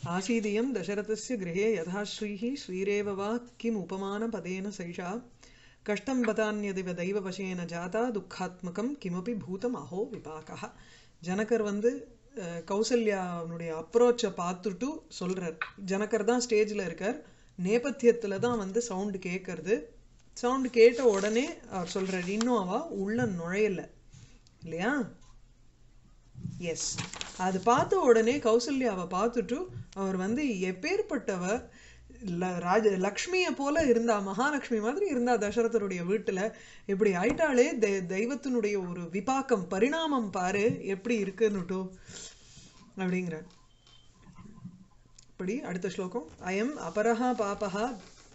आसीदियं दशरथस्य गृहे यथा श्रीः श्रीरेव वा किम् उपमानपदेन सैषा कष्टं बतान्यदिव दैववशेन जाता துக்காத்மகம் கிமபி பூதம் அஹோ விபாகः ஜனகர் வந்து அஹ், கௌசல்யாவுடைய அப்ரோச்சை பார்த்துட்டு சொல்றார் ஜனகர் தான் ஸ்டேஜில் இருக்கார் நேபத்தியத்தில் தான் வந்து சவுண்டு கேட்கறது சவுண்டு கேட்ட உடனே அவர் சொல்றார் இன்னும் அவ உள்ள நுழையல இல்லையா எஸ் அது பார்த்த உடனே கௌசல்யாவை பார்த்துட்டு அவர் வந்து எப்பேற்பட்டவ ல- ராஜ லக்ஷ்மியை போல இருந்தா மகாலட்சுமி மாதிரி இருந்தா தசரதருடைய வீட்டுல இப்படி ஆயிட்டாலே தெ- தெய்வத்தினுடைய ஒரு விபாக்கம் பரிணாமம் பாரு எப்படி இருக்குன்னுட்டு அப்படிங்கிற இப்படி அடுத்த ஸ்லோகம் அயம் அபரஹா பாபஹா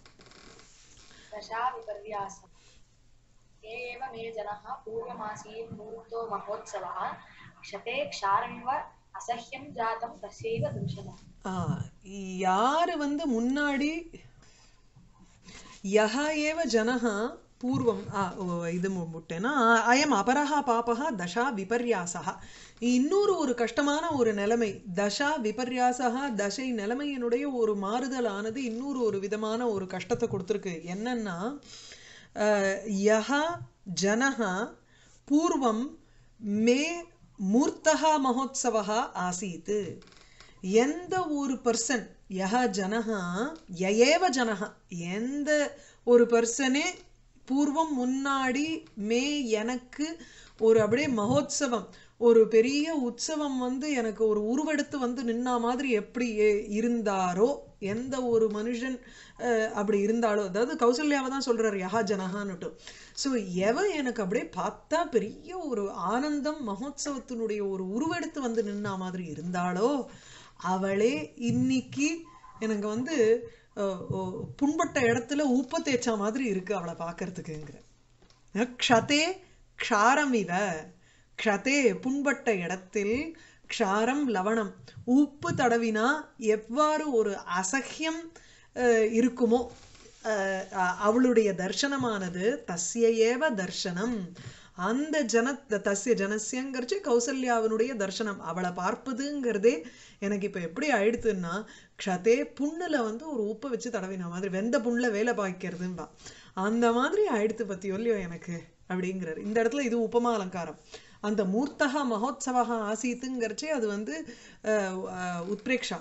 दशा विपर्यासम् ये एव मे जनः पूर्वमासीत् मुहूर्तो महोत्सवः क्षते क्षारण्व असह्यं जातं तस्यैव दृश्यते ஆ, யாரு வந்து முன்னாடி யஹ ஏவ ஜனஹ பூர்வம் ஆ, ஓ, இது மு- முட்டேனா அயம் அபரஹா பாபஹா தசா விபர்யாசா இன்னொரு ஒரு கஷ்டமான ஒரு நிலைமை தசா விபர்யாசா தசை நிலைமையினுடைய ஒரு மாறுதலானது இன்னொரு ஒரு விதமான ஒரு கஷ்டத்தை கொடுத்துருக்கு என்னன்னா அஹ், யஹ ஜனஹ பூர்வம் மே மூர்த்தகா மகோத்சவா ஆசீத் எந்த ஒரு பர்சன் யஹ ஜனஹா யயேவ ஜனஹா எந்த ஒரு பர்சனே பூர்வம் முன்னாடி மே எனக்கு ஒரு அப்படியே மகோத்சவம் ஒரு பெரிய உற்சவம் வந்து எனக்கு ஒரு உருவெடுத்து வந்து நின்னா மாதிரி எப்படி எ- இருந்தாரோ எந்த ஒரு மனுஷன் அஹ், அப்படி இருந்தாலோ அதாவது கௌசல்யாவை தான் சொல்றாரு யஹா ஜனஹான்னுட்டு ஸோ எவன் எனக்கு அப்படியே பார்த்தா பெரிய ஒரு ஆனந்தம் மகோத்சவத்தினுடைய ஒரு உருவெடுத்து வந்து நின்னா மாதிரி இருந்தாளோ அவளே இன்னைக்கு எனக்கு வந்து அஹ், ஓ, புண்பட்ட இடத்துல உப்ப தேய்ச்சா மாதிரி இருக்கு அவளை பார்க்கறதுக்குங்கிற க்ஷதே க்ஷாரமிவ க்ஷதே புண்பட்ட இடத்தில் க்ஷாரம் லவணம் உப்பு தடவினா எவ்வாறு ஒரு அசஹ்யம் அஹ், இருக்குமோ அஹ், அ- அவளுடைய தர்சனமானது தஸ்ய ஏவ தர்சனம் அந்த ஜன த- தஸ்ய ஜனசியங்கிறச்சு கௌசல்யாவினுடைய தர்சனம் அவளை பார்ப்பதுங்கிறதே எனக்கு இப்போ எப்படி ஆயிடுத்துன்னா க்ஷதே புண்ணுல வந்து ஒரு உப்பை வச்சு தடவின மாதிரி வெந்த புண்ணுல வேலை பார்க்கிறதும்பா அந்த மாதிரி ஆயிடுத்து பத்தியோ இல்லையோ எனக்கு அப்படிங்கிறாரு இந்த இடத்துல இது உபமா அலங்காரம் அந்த மூர்த்தகா மகோத்சவா ஆசீத்துங்கிறச்சே அது வந்து அஹ், அஹ், உத்பிரேக்ஷா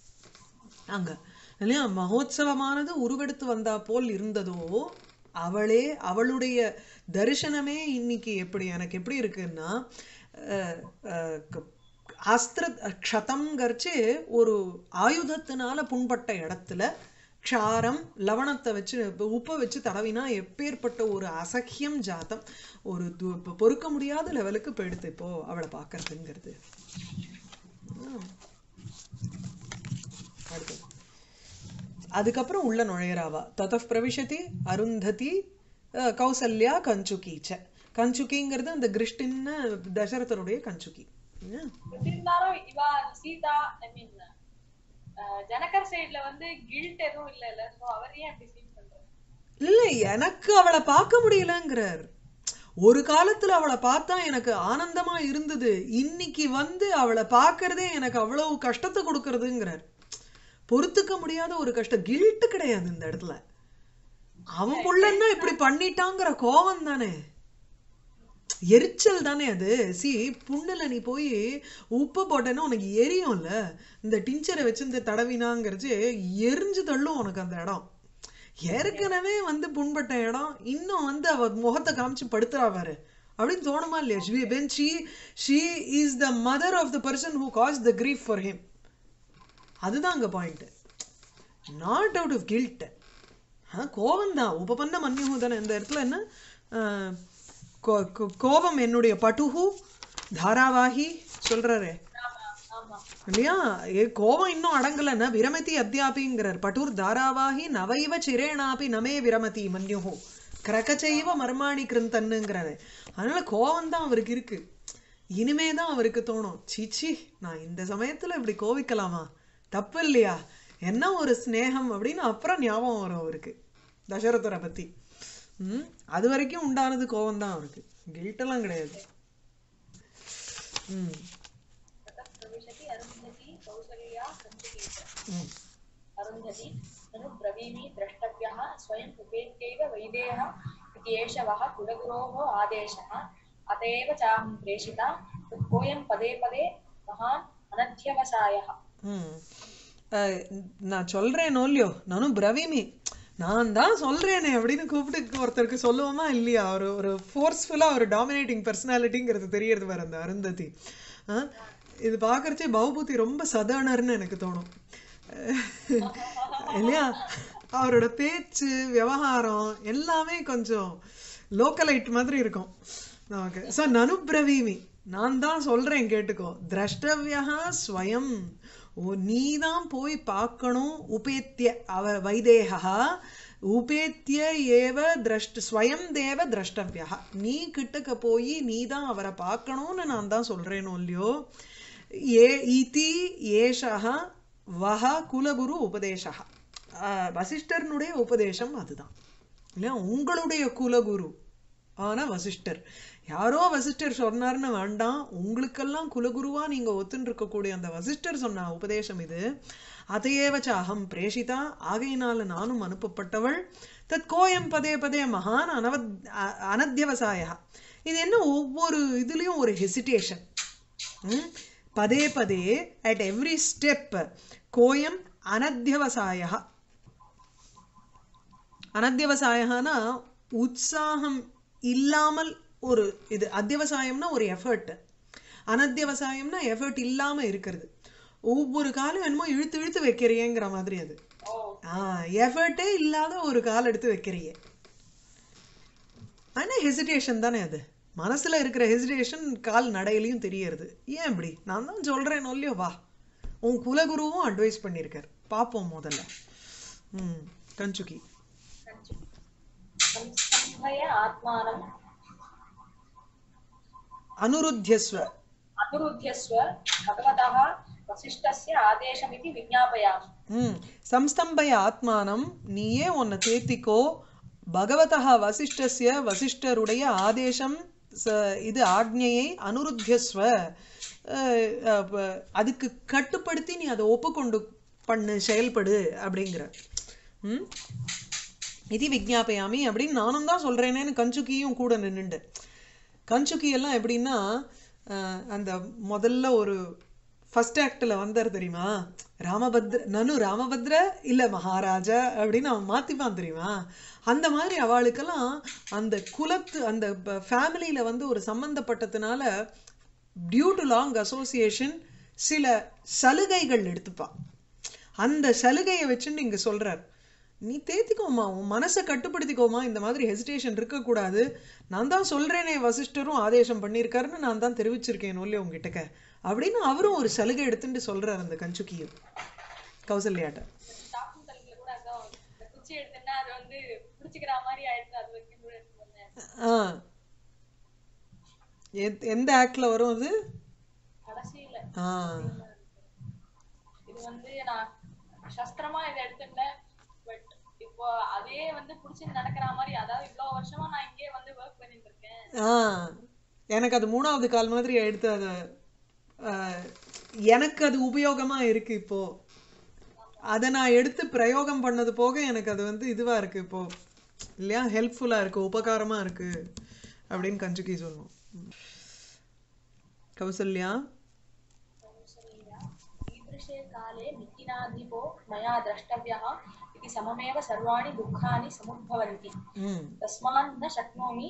அங்க இல்லையா மகோத்சவமானது உருவெடுத்து வந்தா போல் இருந்ததோ அவளே அவளுடைய தரிசனமே இன்னைக்கு எப்படி எனக்கு எப்படி இருக்குன்னா அஹ், அஹ், க- அஸ்திர க்ஷதம்ங்கிறச்சு ஒரு ஆயுதத்தினால புண்பட்ட இடத்துல க்ஷாரம் லவணத்தை வச்சு இப்ப உப்பை வச்சு தடவினா எப்பேற்பட்ட ஒரு அசக்கியம் ஜாத்தம் ஒரு து- பொ- பொறுக்க முடியாத லெவலுக்கு போயிடுது இப்போ அவளை பார்க்கறதுங்கிறது உம். அடுத்தது அதுக்கப்புறம் உள்ள நுழையறாவா ததப் பிரவிஷதி அருந்ததி அஹ், கௌசல்யா கஞ்சுகீச்ச கஞ்சுகிங்கிறது அந்த கிருஷ்டின்னு தசரதருடைய கஞ்சுகி உம். எப்படி இருந்தாலும் இவா சீதா ஐ மீன் ஜனகர் சைடுல வந்து கில்ட் எதுவும் இல்ல இல்ல சோ அவர் ஏன் இப்படி ஃபீல் பண்றாரு இல்ல எனக்கு அவளை பார்க்க முடியலங்கிறார் ஒரு காலத்துல அவளை பார்த்தா எனக்கு ஆனந்தமா இருந்தது இன்னைக்கு வந்து அவளை பார்க்கறதே எனக்கு அவ்வளவு கஷ்டத்தை கொடுக்கறதுங்கிறார் பொறுத்துக்க முடியாத ஒரு கஷ்டம் கில்ட்டு கிடையாது இந்த இடத்துல அவன் புள்ளன்னா இப்படி பண்ணிட்டாங்கிற கோவம் தானே எரிச்சல் தானே அது சி புண்ணுல நீ போய் உப்பு போட்டேன்னா உனக்கு எரியும்ல இந்த டிஞ்சரை வச்சு இந்த தடவினாங்கிறச்சு எரிஞ்சு தள்ளும் உனக்கு அந்த இடம் ஏற்கனவே வந்து புண்பட்ட இடம் இன்னும் வந்து அவ முகத்தை காமிச்சு படுத்துறா பாரு அப்படின்னு தோணுமா இல்லையா she when she she is the mother of the person who caused the grief for him அதுதான் அங்க point not out of guilt கோபம் தான் உபபன்ன மன்யுஹு தானே இந்த இடத்துல என்ன அஹ், கோ- கோ- கோபம் என்னுடைய பட்டுஹு தாராவாகி சொல்றாரே ஆமா ஆமா இல்லையா ஏ கோபம் இன்னும் அடங்கலைன்னா விரமதி அத்தியாபிங்கிறார் பட்டூர் தாராவாகி நவைவ சிரேணாபி நமே விரமதி மன்யுஹு கிரகச்சைவ மர்மாணி கிருந்தன்னுங்கிறாரு அதனால கோபம் தான் அவருக்கு இருக்கு இனிமே தான் அவருக்கு தோணும் சீச்சி நான் இந்த சமயத்துல இப்படி கோவிக்கலாமா தப்பு இல்லையா என்ன ஒரு ஸ்நேகம் அப்படின்னு அப்புறம் ஞாபகம் வரும் அவருக்கு தசரதரை பத்தி ம் அது வரைக்கும் உண்டானது கோபம் தான் அவருக்கு கில்ட்டெல்லாம் கிடையாது ம் ततः प्रविशति अरुन्धती कौसल्या कञ्चुकीच ம் अरुन्धति ननु ब्रवीमि द्रष्टव्यः स्वयम् उपेत्यैव वैदेहः इति एष वः कुलगुरोः आदेशः अत एव चाहं प्रेषिता तत्कोऽयं पदे पदे महान् अनध्यवसायः ம் அஹ், நான் சொல்றேனோ இல்லையோ நானும் பிரவிமி நான் தான் சொல்றேனே அப்படின்னு கூப்பிட்டு ஒருத்தருக்கு சொல்லுவோமா இல்லையா ஒரு ஒரு ஃபோர்ஸ்ஃபுல்லாக ஒரு டாமினேட்டிங் பர்சனாலிட்டிங்கிறது தெரியறது வேற அந்த அருந்ததி ஆ? இது பார்க்கறச்சே பௌபூதி ரொம்ப சதர்னர்னு எனக்கு தோணும் இல்லையா அவரோட பேச்சு விவகாரம் எல்லாமே கொஞ்சம் லோக்கலைட் மாதிரி இருக்கும் நமக்கு ஸோ நனுப்ரவீமி நான் தான் சொல்றேன் கேட்டுக்கோ திரஷ்டவியா ஸ்வயம் ஓ நீ தான் போய் பார்க்கணும் உபேத்திய அவ வைதேகா உபேத்திய ஏவ திரஷ்ட ஸ்வயம் தேவ திரஷ்டவியா நீ கிட்டக்க போய் நீ தான் அவரை பார்க்கணும்னு நான் தான் சொல்றேனோ இல்லையோ ஏ இதி ஏஷா வஹ குலகுரு உபதேசா வசிஷ்டர்னுடைய உபதேசம் அதுதான் இல்லையா உங்களுடைய குலகுரு ஆனா வசிஷ்டர் யாரோ வசிஷ்டர் சொன்னார்னு வேண்டாம் உங்களுக்கெல்லாம் குலகுருவா நீங்க ஒத்துன்னு இருக்கக்கூடிய அந்த வசிஷ்டர் சொன்ன உபதேசம் இது அதையேவச்ச அகம் பிரேஷிதா ஆகையினால நானும் அனுப்பப்பட்டவள் தத் கோயம் பதே பதே மகான் அனவத் அ- அனத்தியவசாயா இது என்ன ஒவ்வொரு இதுலயும் ஒரு ஹெசிடேஷன் ம்? பதே பதே அட் எவ்ரி ஸ்டெப் கோயம் அனத்தியவசாய அனத்தியவசாயனா உற்சாகம் இல்லாமல் ஒரு இது அத்தியவசாயம்னா ஒரு எஃபர்ட் அனத்தியவசாயம்னா எஃபர்ட் இல்லாம இருக்கிறது ஒவ்வொரு காலம் என்னமோ இழுத்து இழுத்து வைக்கிறியேங்கிற மாதிரி அது ओ ஆ எஃபர்ட்டே இல்லாத ஒரு கால் எடுத்து வைக்கிறியே ஆனா ஹெசிடேஷன் தானே அது மனசுல இருக்கிற ஹெசிடேஷன் கால் நடையிலையும் தெரியறது ஏன் இப்படி நான் தான் சொல்றேன் இல்லையோ வா உன் குலகுருவும் அட்வைஸ் பண்ணியிருக்கார் பார்ப்போம் முதல்ல ம் கஞ்சுகி संस्तम्भय आत्मानम् அனுருத்தியஸ்வ अनुरुध्यस्व भगवतः वसिष्ठस्य आदेशमिति विज्ञापयामि ம் சம்ஸ்தம்பய ஆத்மானம் நீயே உன்னை தேத்திக்கோ பகவதா வசிஷ்டஸ்ய வசிஷ்டருடைய ஆதேசம் ச இது ஆக்ஞையை அனுருத்தியஸ்வ அஹ், அஹ், ப- அதுக்கு கட்டுப்படுத்தி நீ அதை ஒப்புக்கொண்டு பண்ணு செயல்படு அப்படிங்கிற ம் இது விஜாபயாமி அப்படின்னு நானும் தான் சொல்றேனேன்னு கஞ்சுக்கியும் கூட நின்னுண்டு கஞ்சுக்கி எல்லாம் எப்படின்னா அஹ், அந்த முதல்ல ஒரு ஃபர்ஸ்ட் ஆக்டில் வந்தார் தெரியுமா ராமபத்ர நனு ராமபத்ர இல்ல மகாராஜா அப்படின்னு அவன் மாத்திப்பான் தெரியுமா அந்த மாதிரி அவளுக்கெல்லாம் அந்த குலத்து அந்த ஃபேமிலியில வந்து ஒரு சம்பந்தப்பட்டதுனால டியூ டு லாங் அசோசியேஷன் சில சலுகைகள் எடுத்துப்பா அந்த சலுகையை வச்சுன்னு இங்க சொல்றார் நீ தேத்திக்கோமா உன் மனசை கட்டுப்படுத்திக்கோமா இந்த மாதிரி ஹெசிடேஷன் இருக்கக்கூடாது நான் தான் சொல்றேனே வசிஷ்டரும் ஆதேசம் பண்ணியிருக்காருன்னு நான் தான் தெரிவிச்சிருக்கேன் இல்லையா உங்ககிட்டக்க அப்படின்னு அவரும் ஒரு சலுகை எடுத்துட்டு சொல்றார் அந்த கஞ்சுக்கியும் கௌசல்யாட்ட ஸ்டாஃபிங் தலைமையில கூட அதான் இந்த குச்சி எடுத்தேன்னா அது வந்து பிடிச்சிக்கிற மாதிரி ஆயிடுச்சு அது வரைக்கும் கூட எடுத்து வந்தேன் ஆ எத்- எந்த ஆக்ட்ல வரும் அது கடைசியில ஆ இது வந்து நான் சஸ்திரமா இதை எடுத்துட்டேன் பட் இப்போ அதே வந்து புடிச்சு நடக்கிற மாதிரி அதாவது இவ்வளவு வருஷமா நான் இங்கே வந்து ஒர்க் பண்ணிட்டு இருக்கேன் ஆ எனக்கு அது மூணாவது கால் மாதிரி எடுத்து அதை எனக்கு அது உபயோகமா இருக்கு இப்போ அதை நான் எடுத்து பிரயோகம் பண்ணது போக எனக்கு அது வந்து இதுவா இருக்கு இப்போ இல்லையா ஹெல்ப்ஃபுல்லா இருக்கு உபகாரமா இருக்கு அப்படின்னு கஞ்சுக்கி சொல்லணும் ம். கௌசல்யா कौसल्या ईदृशे काले मिथिनाधिपो मया द्रष्टव्यः इति सममेव सर्वाणि दुःखानि समुद्भवन्ति ம் तस्मान् न शक्नोमि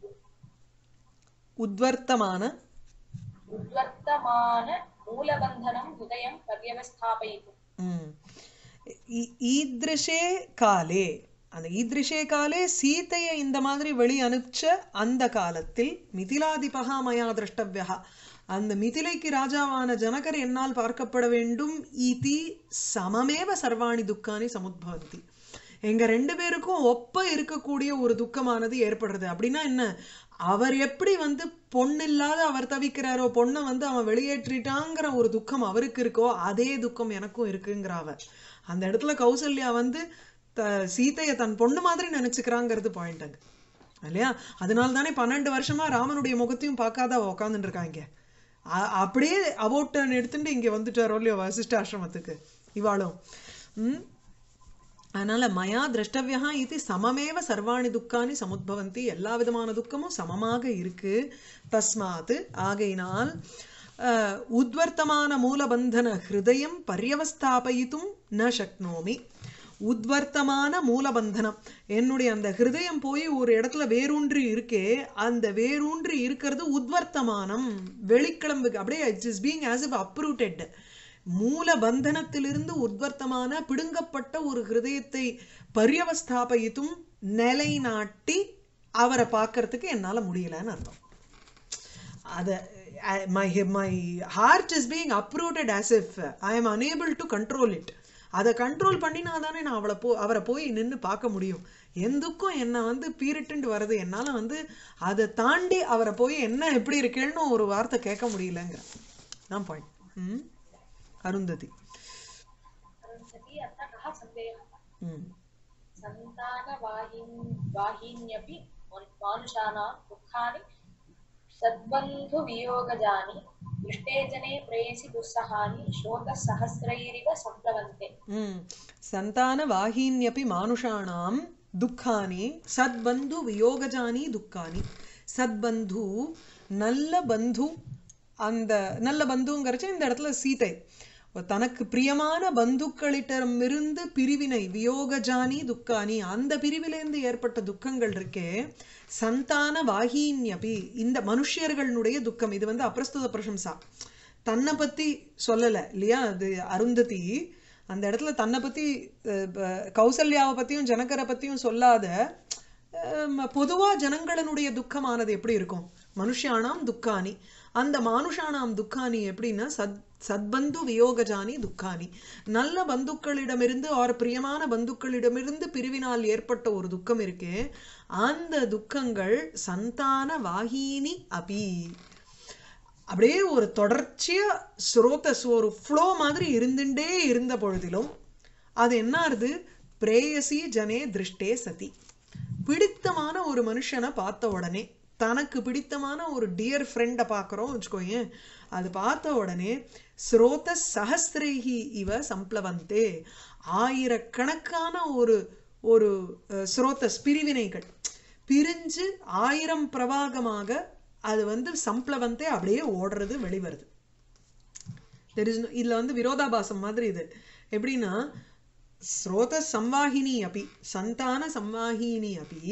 உத்வர்த்தமான उद्वर्तमान मूलबन्धनं हृदयं पर्यवस्थापयितुम् ம். ஈ- ஈத்ருஷே காலே அந்த ஈத்ருஷே காலே சீதையை இந்த மாதிரி வெளி அனுப்பிச்ச அந்த காலத்தில் மிதிலாதிபகா மயா திரஷ்டவ்யா அந்த மிதிலைக்கு ராஜாவான ஜனகர் என்னால் பார்க்கப்பட வேண்டும் இதி சமமேவ சர்வாணி துக்கானி சமுத்பவந்தி எங்க ரெண்டு பேருக்கும் ஒப்ப இருக்கக்கூடிய ஒரு துக்கமானது ஏற்படுறது அப்படின்னா என்ன அவர் எப்படி வந்து பொண்ணு இல்லாத அவர் தவிக்கிறாரோ பொண்ணை வந்து அவன் வெளியேற்றிட்டாங்கிற ஒரு துக்கம் அவருக்கு இருக்கோ அதே துக்கம் எனக்கும் இருக்குங்கிற அவ அந்த இடத்துல கௌசல்யா வந்து த சீதையை தன் பொண்ணு மாதிரி நினைச்சுக்கிறாங்கிறது பாயிண்ட் அங்க இல்லையா அதனால தானே பன்னெண்டு வருஷமா ராமனுடைய முகத்தையும் பார்க்காத அவ உட்காந்துட்டு இருக்காங்க அப்படியே அபோட் டர்ன் எடுத்துட்டு இங்க வந்துட்டாரோ இல்லையோ வசிஷ்ட ஆசிரமத்துக்கு இவாளும் ம் அதனால மயா திரஷ்டவியா இது சமமேவ சர்வாணி துக்கானி சமுத்பவந்தி எல்லா விதமான துக்கமும் சமமாக இருக்கு தஸ்மாத் ஆகையினால் அஹ், உத்வர்த்தமான மூலபந்தன ஹிருதயம் பர்யவஸ்தாபயித்தும் ந சக்னோமி உத்வர்த்தமான மூலபந்தனம் என்னுடைய அந்த ஹிருதயம் போய் ஒரு இடத்துல வேரூன்றி இருக்கே அந்த வேரூன்றி இருக்கிறது உத்வர்த்தமானம் வெளிக்கிளம்பு அப்படியே it's is being as if uprooted மூல பந்தனத்திலிருந்து உத்வர்த்தமான பிடுங்கப்பட்ட ஒரு ஹிருதயத்தை பரியவஸ்தாபயித்தும் நிலைநாட்டி அவரை பார்க்கறதுக்கு என்னால முடியலன்னு அர்த்தம் அத my my heart is being uprooted as if I am unable to control it அதை கண்ட்ரோல் பண்ணினா தானே நான் அவளை போ அவரை போய் நின்று பார்க்க முடியும் எந்துக்கும் என்னை வந்து பீரிட்டுண்டு வர்றது என்னால் வந்து அதை தாண்டி அவரை போய் என்ன எப்படி இருக்கேன்னு ஒரு வார்த்தை கேட்க முடியலங்கிற தான் பாயிண்ட் ம் அருந்ததி सति अत्र कः सन्देहः ம் सन्तानवाहिन् वाहिन्यपि मनु- मानुषाणां दुःखानि सद्बन्धुवियोगजानि दृष्टे जने प्रेयसि दुस्सहानि शोकसहस्रैरिव सम्प्लवन्ते ம் சந்தான வாகின்யப்பி மானுஷாணாம் துக்கானி சத்பந்து வியோகஜானி துக்கானி சத்பந்து நல்ல பந்து அந்த நல்ல பந்துங்கிறச்சு இந்த இடத்துல சீதை தனக்கு பிரியமான பந்துக்களிடமிருந்து பிரிவினை வியோகஜானி துக்கானி அந்த பிரிவிலேருந்து ஏற்பட்ட துக்கங்கள் இருக்கே சந்தான வாகின்யபி இந்த மனுஷியர்களுடைய துக்கம் இது வந்து அப்பிரஸ்துத பிரசம்சா தன்னை பத்தி சொல்லல இல்லையா அது அருந்ததி அந்த இடத்துல தன்னை பத்தி அஹ், ப- கௌசல்யாவை பத்தியும் ஜனகரை பத்தியும் சொல்லாத அஹ், பொதுவா ஜனங்களினுடைய துக்கமானது எப்படி இருக்கும் மனுஷியானாம் துக்கானி அந்த மானுஷானாம் துக்கானி எப்படின்னா சத் சத்பந்து வியோகஜானி துக்கானி நல்ல பந்துக்களிடமிருந்து ஆர் பிரியமான பந்துக்களிடமிருந்து பிரிவினால் ஏற்பட்ட ஒரு துக்கம் இருக்கே அந்த துக்கங்கள் சந்தான வாகினி அபி அப்படியே ஒரு தொடர்ச்சியா ஸ்ரோதஸ் ஒரு ஃப்ளோ மாதிரி இருந்துட்டே இருந்த பொழுதிலும் அது என்ன ஆறுது பிரேயசி ஜனே திருஷ்டே சதி பிடித்தமான ஒரு மனுஷனை பார்த்த உடனே தனக்கு பிடித்தமான ஒரு டியர் ஃப்ரெண்டை பார்க்குறோம் வச்சுக்கோயேன் அது பார்த்த உடனே ஸ்ரோத சஹஸ்ரேஹி இவ சம்ப்ளவந்தே ஆயிரக்கணக்கான ஒரு ஒரு அஹ், ஸ்ரோதஸ் பிரிவினைகள் பிரிஞ்சு ஆயிரம் பிரவாகமாக அது வந்து சம்ப்ளவந்தே அப்படியே ஓடுறது வெளிவருது தெர் இஸ் இதுல வந்து விரோதாபாசம் மாதிரி இது எப்படின்னா ஸ்ரோத சம்வாகினி அபி சந்தான சம்வாகினி அபி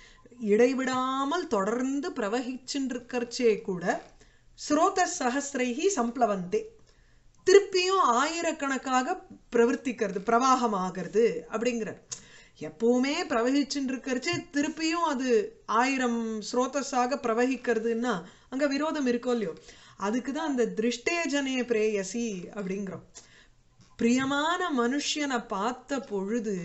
இடைவிடாமல் தொடர்ந்து பிரவகிச்சுருக்கறச்சே கூட ஸ்ரோத சஹஸ்ரைஹி சம்ப்ளவந்தே திருப்பியும் ஆயிரக்கணக்காக பிரவர்த்திக்கிறது பிரவாகமாகிறது அப்படிங்கிற எப்பவுமே பிரவகிச்சுட்டு இருக்கிறச்சே திருப்பியும் அது ஆயிரம் ஸ்ரோதஸாக பிரவகிக்கிறதுன்னா அங்க விரோதம் இருக்கோ இல்லையோ அதுக்கு தான் அந்த திருஷ்டேஜனே பிரேயசி அப்படிங்கிறோம் பிரியமான மனுஷனை பார்த்த பொழுது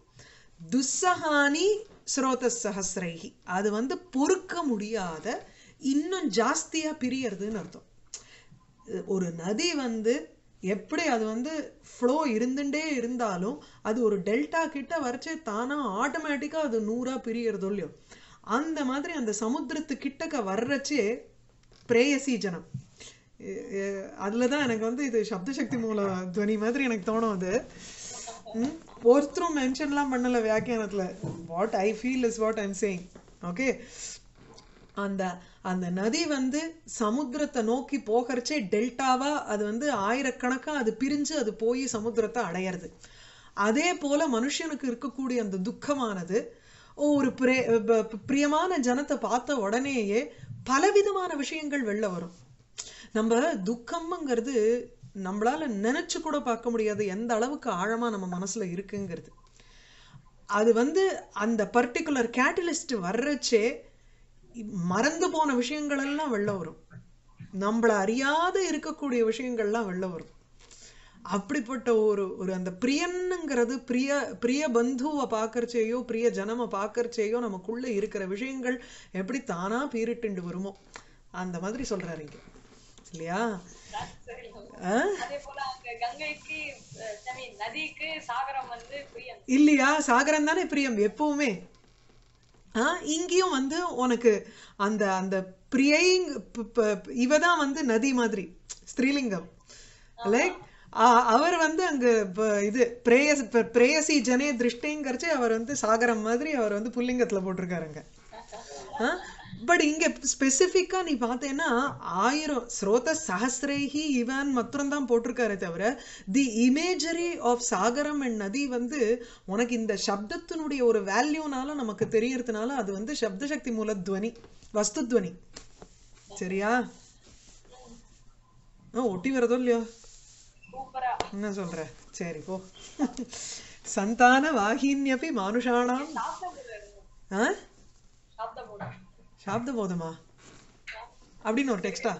துஸ்ஸஹானி ஸ்ரோத சஹஸ்ரைஹி அது வந்து பொறுக்க முடியாத இன்னும் ஜாஸ்தியா பிரியறதுன்னு அர்த்தம் ஒரு நதி வந்து எப்படி அது வந்து ஃப்ளோ இருந்துட்டே இருந்தாலும் அது ஒரு டெல்டா கிட்ட வரைச்சே தானா ஆட்டோமேட்டிக்கா அது நூறா பிரியறதோ இல்லையோ அந்த மாதிரி அந்த சமுத்திரத்து கிட்டக்க வர்றச்சே பிரேயசி ஜனம் எ- எ- அதுலதான் எனக்கு வந்து இது சப்தசக்தி மூல துவனி மாதிரி எனக்கு தோணும் அது ம், ஒருத்தரும் மென்ஷன்லாம் பண்ணல வியாக்கியானத்துல what I feel is what I'm saying okay அந்த அந்த நதி வந்து சமுத்திரத்தை நோக்கி போகிறச்சே டெல்டாவா அது வந்து ஆயிரக்கணக்கா அது பிரிஞ்சு அது போய் சமுத்திரத்தை அடையிறது அதே போல மனுஷனுக்கு இருக்கக்கூடிய அந்த துக்கமானது ஒரு பிரே ப- ப- பிரியமான ஜனத்தை பார்த்த உடனேயே பலவிதமான விஷயங்கள் வெளில வரும் நம்ம துக்கம்ங்கிறது நம்மளால நினைச்சு கூட பார்க்க முடியாது எந்த அளவுக்கு ஆழமா நம்ம மனசுல இருக்குங்கிறது அது வந்து அந்த பர்டிகுலர் கேட்டலிஸ்ட் வர்றச்சே மறந்து போன விஷயங்கள் எல்லாம் வெளில வரும் நம்மள அறியாத இருக்கக்கூடிய விஷயங்கள்லாம் வெளில வரும் அப்படிப்பட்ட ஒரு ஒரு அந்த பிரியன்னுங்கிறது பிரிய பிரிய பந்துவை பார்க்கறச்சேயோ பிரிய ஜனமை பார்க்கறச்சேயோ நமக்குள்ள இருக்கிற விஷயங்கள் எப்படி தானா பீரிட்டுண்டு வருமோ அந்த மாதிரி சொல்றாரு இங்க இல்லையா ஆ? அதே போல அங்க கங்கைக்கு அஹ், சரி நதிக்கு சாகரம் வந்து பிரியம் இல்லையா சாகரம் தானே பிரியம் எப்பவுமே ஆ இங்கேயும் வந்து உனக்கு அந்த அந்த பிரியை இவ தான் வந்து நதி மாதிரி ஸ்திரீலிங்கம் லைக் ஆ- அவர் வந்து அங்க ப- இது பிரேயஸ் ப- பிரேயசி ஜனே திருஷ்டிங்கிறச்சு அவர் வந்து சாகரம் மாதிரி அவர் வந்து புல்லிங்கத்துல போட்டிருக்காருங்க பட் இங்க ஸ்பெசிஃபிக்கா நீ பார்த்தேன்னா ஆயிரம் ஸ்ரோத சஹசிரேஹி இவன் மாத்திரம் தான் போட்டிருக்காரு தவிர தி இமேஜரி ஆஃப் சாகரம் அண்ட் நதி வந்து உனக்கு இந்த சப்தத்தினுடைய ஒரு வேல்யூனால நமக்கு தெரியறதுனால அது வந்து சப்த சக்தி மூல துவனி வஸ்து துவனி சரியா ஆ ஒட்டி வரதோ இல்லையோ சூப்பரா என்ன சொல்ற சரி போ சந்தான வாகின்யபி மானுஷாணாம் சாப்பிட ஆ சாப்பிட போடும் சாப்த போதுமா அப்படின்னு ஒரு டெக்ஸ்டா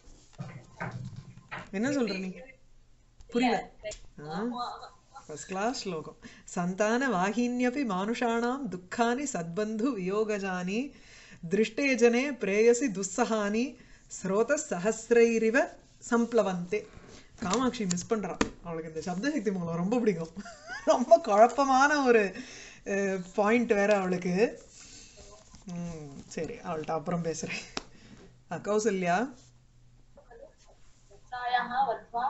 என்ன சொல்ற நீ புரியல ஃபர்ஸ்ட் கிளாஸ் ஸ்லோகம் சந்தான வாகின்யபி மானுஷாணாம் துக்கானி சத்பந்து வியோகஜானி திருஷ்டே ஜனே பிரேயசி துஸ்ஸஹானி ஸ்ரோத சஹசிரைரிவ சம்ப்ளவந்தே காமாட்சி மிஸ் பண்றான் அவளுக்கு இந்த சப்தசக்தி மூலம் ரொம்ப பிடிக்கும் ரொம்ப குழப்பமான ஒரு பாயிண்ட் வேற அவளுக்கு ம், சரி அவள்கிட்ட அப்புறம் பேசுறேன் அஹ், கௌசல்யா वत्सायाः वध्वा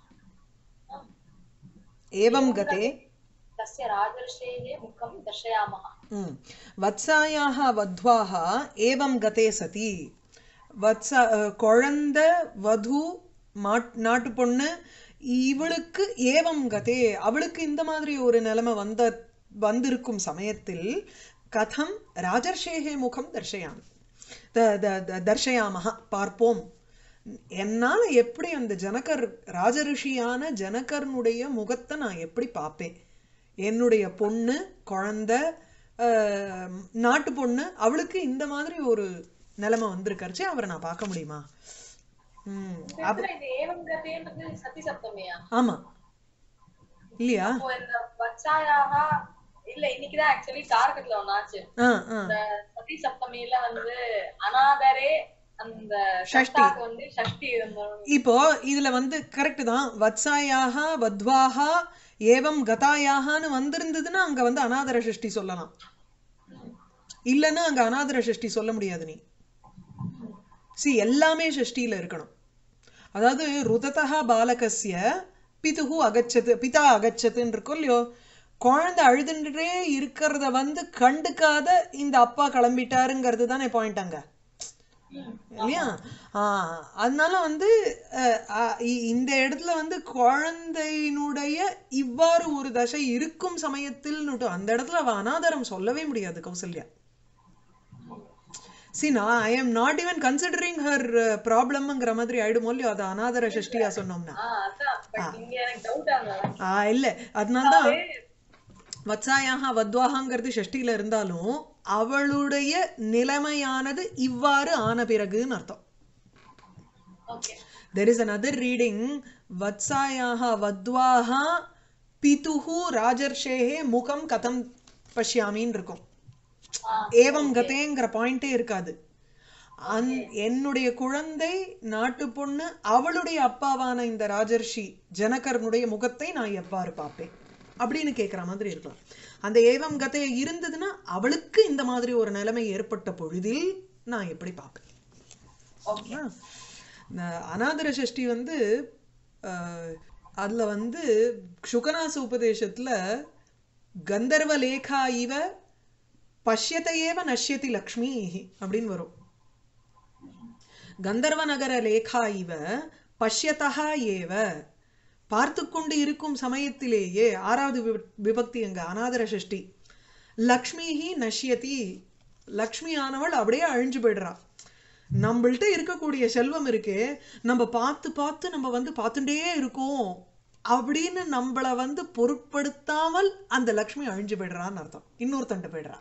ஏவம் கதே तस्य राजर्षेः मुखं दर्शयामः ம். வத்சாயாக வத்வாக ஏவம் கதே சதி வத்ச அஹ், குழந்தை வது மாட் நாட்டு பொண்ணு இவளுக்கு ஏவம் கதே அவளுக்கு இந்த மாதிரி ஒரு நிலைமை வந்த வந்திருக்கும் சமயத்தில் கதம் ராஜர்ஷேகே முகம் தர்ஷயாமி த- த- த- தர்ஷயாமஹ பார்ப்போம் என்னால எப்படி அந்த ஜனகர் ராஜரிஷியான ஜனகர்னுடைய முகத்தை நான் எப்படி பார்ப்பேன் என்னுடைய பொண்ணு குழந்தை ஆஹ், நாட்டு பொண்ணு அவளுக்கு இந்த மாதிரி ஒரு நிலைமை வந்திருக்காருச்சு அவரை நான் பார்க்க முடியுமா ம் இந்த இடத்துல இந்த ஏவம் கதைன்றது சதி சப்தமியா ஆமா இல்லையா இப்போ இந்த வச்சாயாக இல்ல இன்னைக்குதான் ஆக்சுவலி தாரகத்துல ஒண்ணாச்சு ஆ ஆ இந்த சதி சப்தமியில வந்து அனாதரே அந்த ஷஷ்டாக்கு வந்து ஷஷ்டி இருந்தோம் இப்போ இதுல வந்து கரெக்ட் தான் வத்சாயாக வத்வாஹா ஏவம் கதாயாகான்னு வந்திருந்ததுன்னா அங்க வந்து அநாதர சஷ்டி சொல்லலாம் இல்லைன்னா அங்க அநாதர சஷ்டி சொல்ல முடியாது நீ சி எல்லாமே ஷஷ்டியில இருக்கணும் அதாவது ருததா பாலகஸ்ய பிதுகு அகச்சது பிதா அகச்சதுன்னு இருக்கும் இல்லையோ குழந்தை அழுதுன்றே இருக்கிறத வந்து கண்டுக்காத இந்த அப்பா கிளம்பிட்டாருங்கிறது தானே பாயிண்ட் அங்க இல்லையா ஆ அதனால வந்து அஹ், அஹ், இ- இந்த இடத்துல வந்து குழந்தையினுடைய இவ்வாறு ஒரு தசை இருக்கும் சமயத்தில் அந்த இடத்துல அவ அனாதரம் சொல்லவே முடியாது கௌசல்யா சி நான் I am not even considering her ப்ராப்ளம்ங்கிற மாதிரி ஆயிடுமோ இல்லையோ அது அனாதர சஷ்டியா சொன்னோம்னா ஆஹ் அதான் பட் இங்க எனக்கு டவுட் ஆகுது ஆ இல்ல அதனால்தான் வத்சாயாக வத்வாகங்கிறது ஷஷ்டியில இருந்தாலும் அவளுடைய நிலைமையானது இவ்வாறு ஆன பிறகுன்னு அர்த்தம் okay there is another reading வத்சாயாக வத்வாக பிதுஹு ராஜர்ஷேஹே முகம் கதம் பஷ்யாமின்னு இருக்கும் ஏவம் கதேங்கிற பாயிண்டே இருக்காது அந் என்னுடைய குழந்தை நாட்டு பொண்ணு அவளுடைய அப்பாவான இந்த ராஜர்ஷி ஜனகர்னுடைய முகத்தை நான் எவ்வாறு பார்ப்பேன் அப்படின்னு கேட்குற மாதிரி இருக்கலாம் அந்த ஏவம் கதை இருந்ததுன்னா அவளுக்கு இந்த மாதிரி ஒரு நிலைமை ஏற்பட்ட பொழுதில் நான் எப்படி பார்ப்பேன் ஓகே ஆ. இந்த அநாதர சஷ்டி வந்து அஹ், அதுல வந்து சுகநாச உபதேசத்துல கந்தர்வ லேகா இவ பஷ்யத்தையேவ நஷ்யதி லக்ஷ்மி அப்படின்னு வரும் கந்தர்வ நகர லேகா இவ பஷ்யதா ஏவ பார்த்து கொண்டு இருக்கும் சமயத்திலேயே ஆறாவது விப- விபக்தி அங்க அநாதர சஷ்டி லக்ஷ்மிஹி நஷ்யதி லக்ஷ்மி ஆனவள் அப்படியே அழிஞ்சு போயிடுறா நம்மள்ட்ட இருக்கக்கூடிய செல்வம் இருக்கே நம்ம பார்த்து பார்த்து நம்ம வந்து பார்த்துட்டே இருக்கோம் அப்படின்னு நம்மள வந்து பொருட்படுத்தாமல் அந்த லக்ஷ்மி அழிஞ்சு போயிடுறான்னு அர்த்தம் இன்னொருத்தன்ட்ட போயிடுறா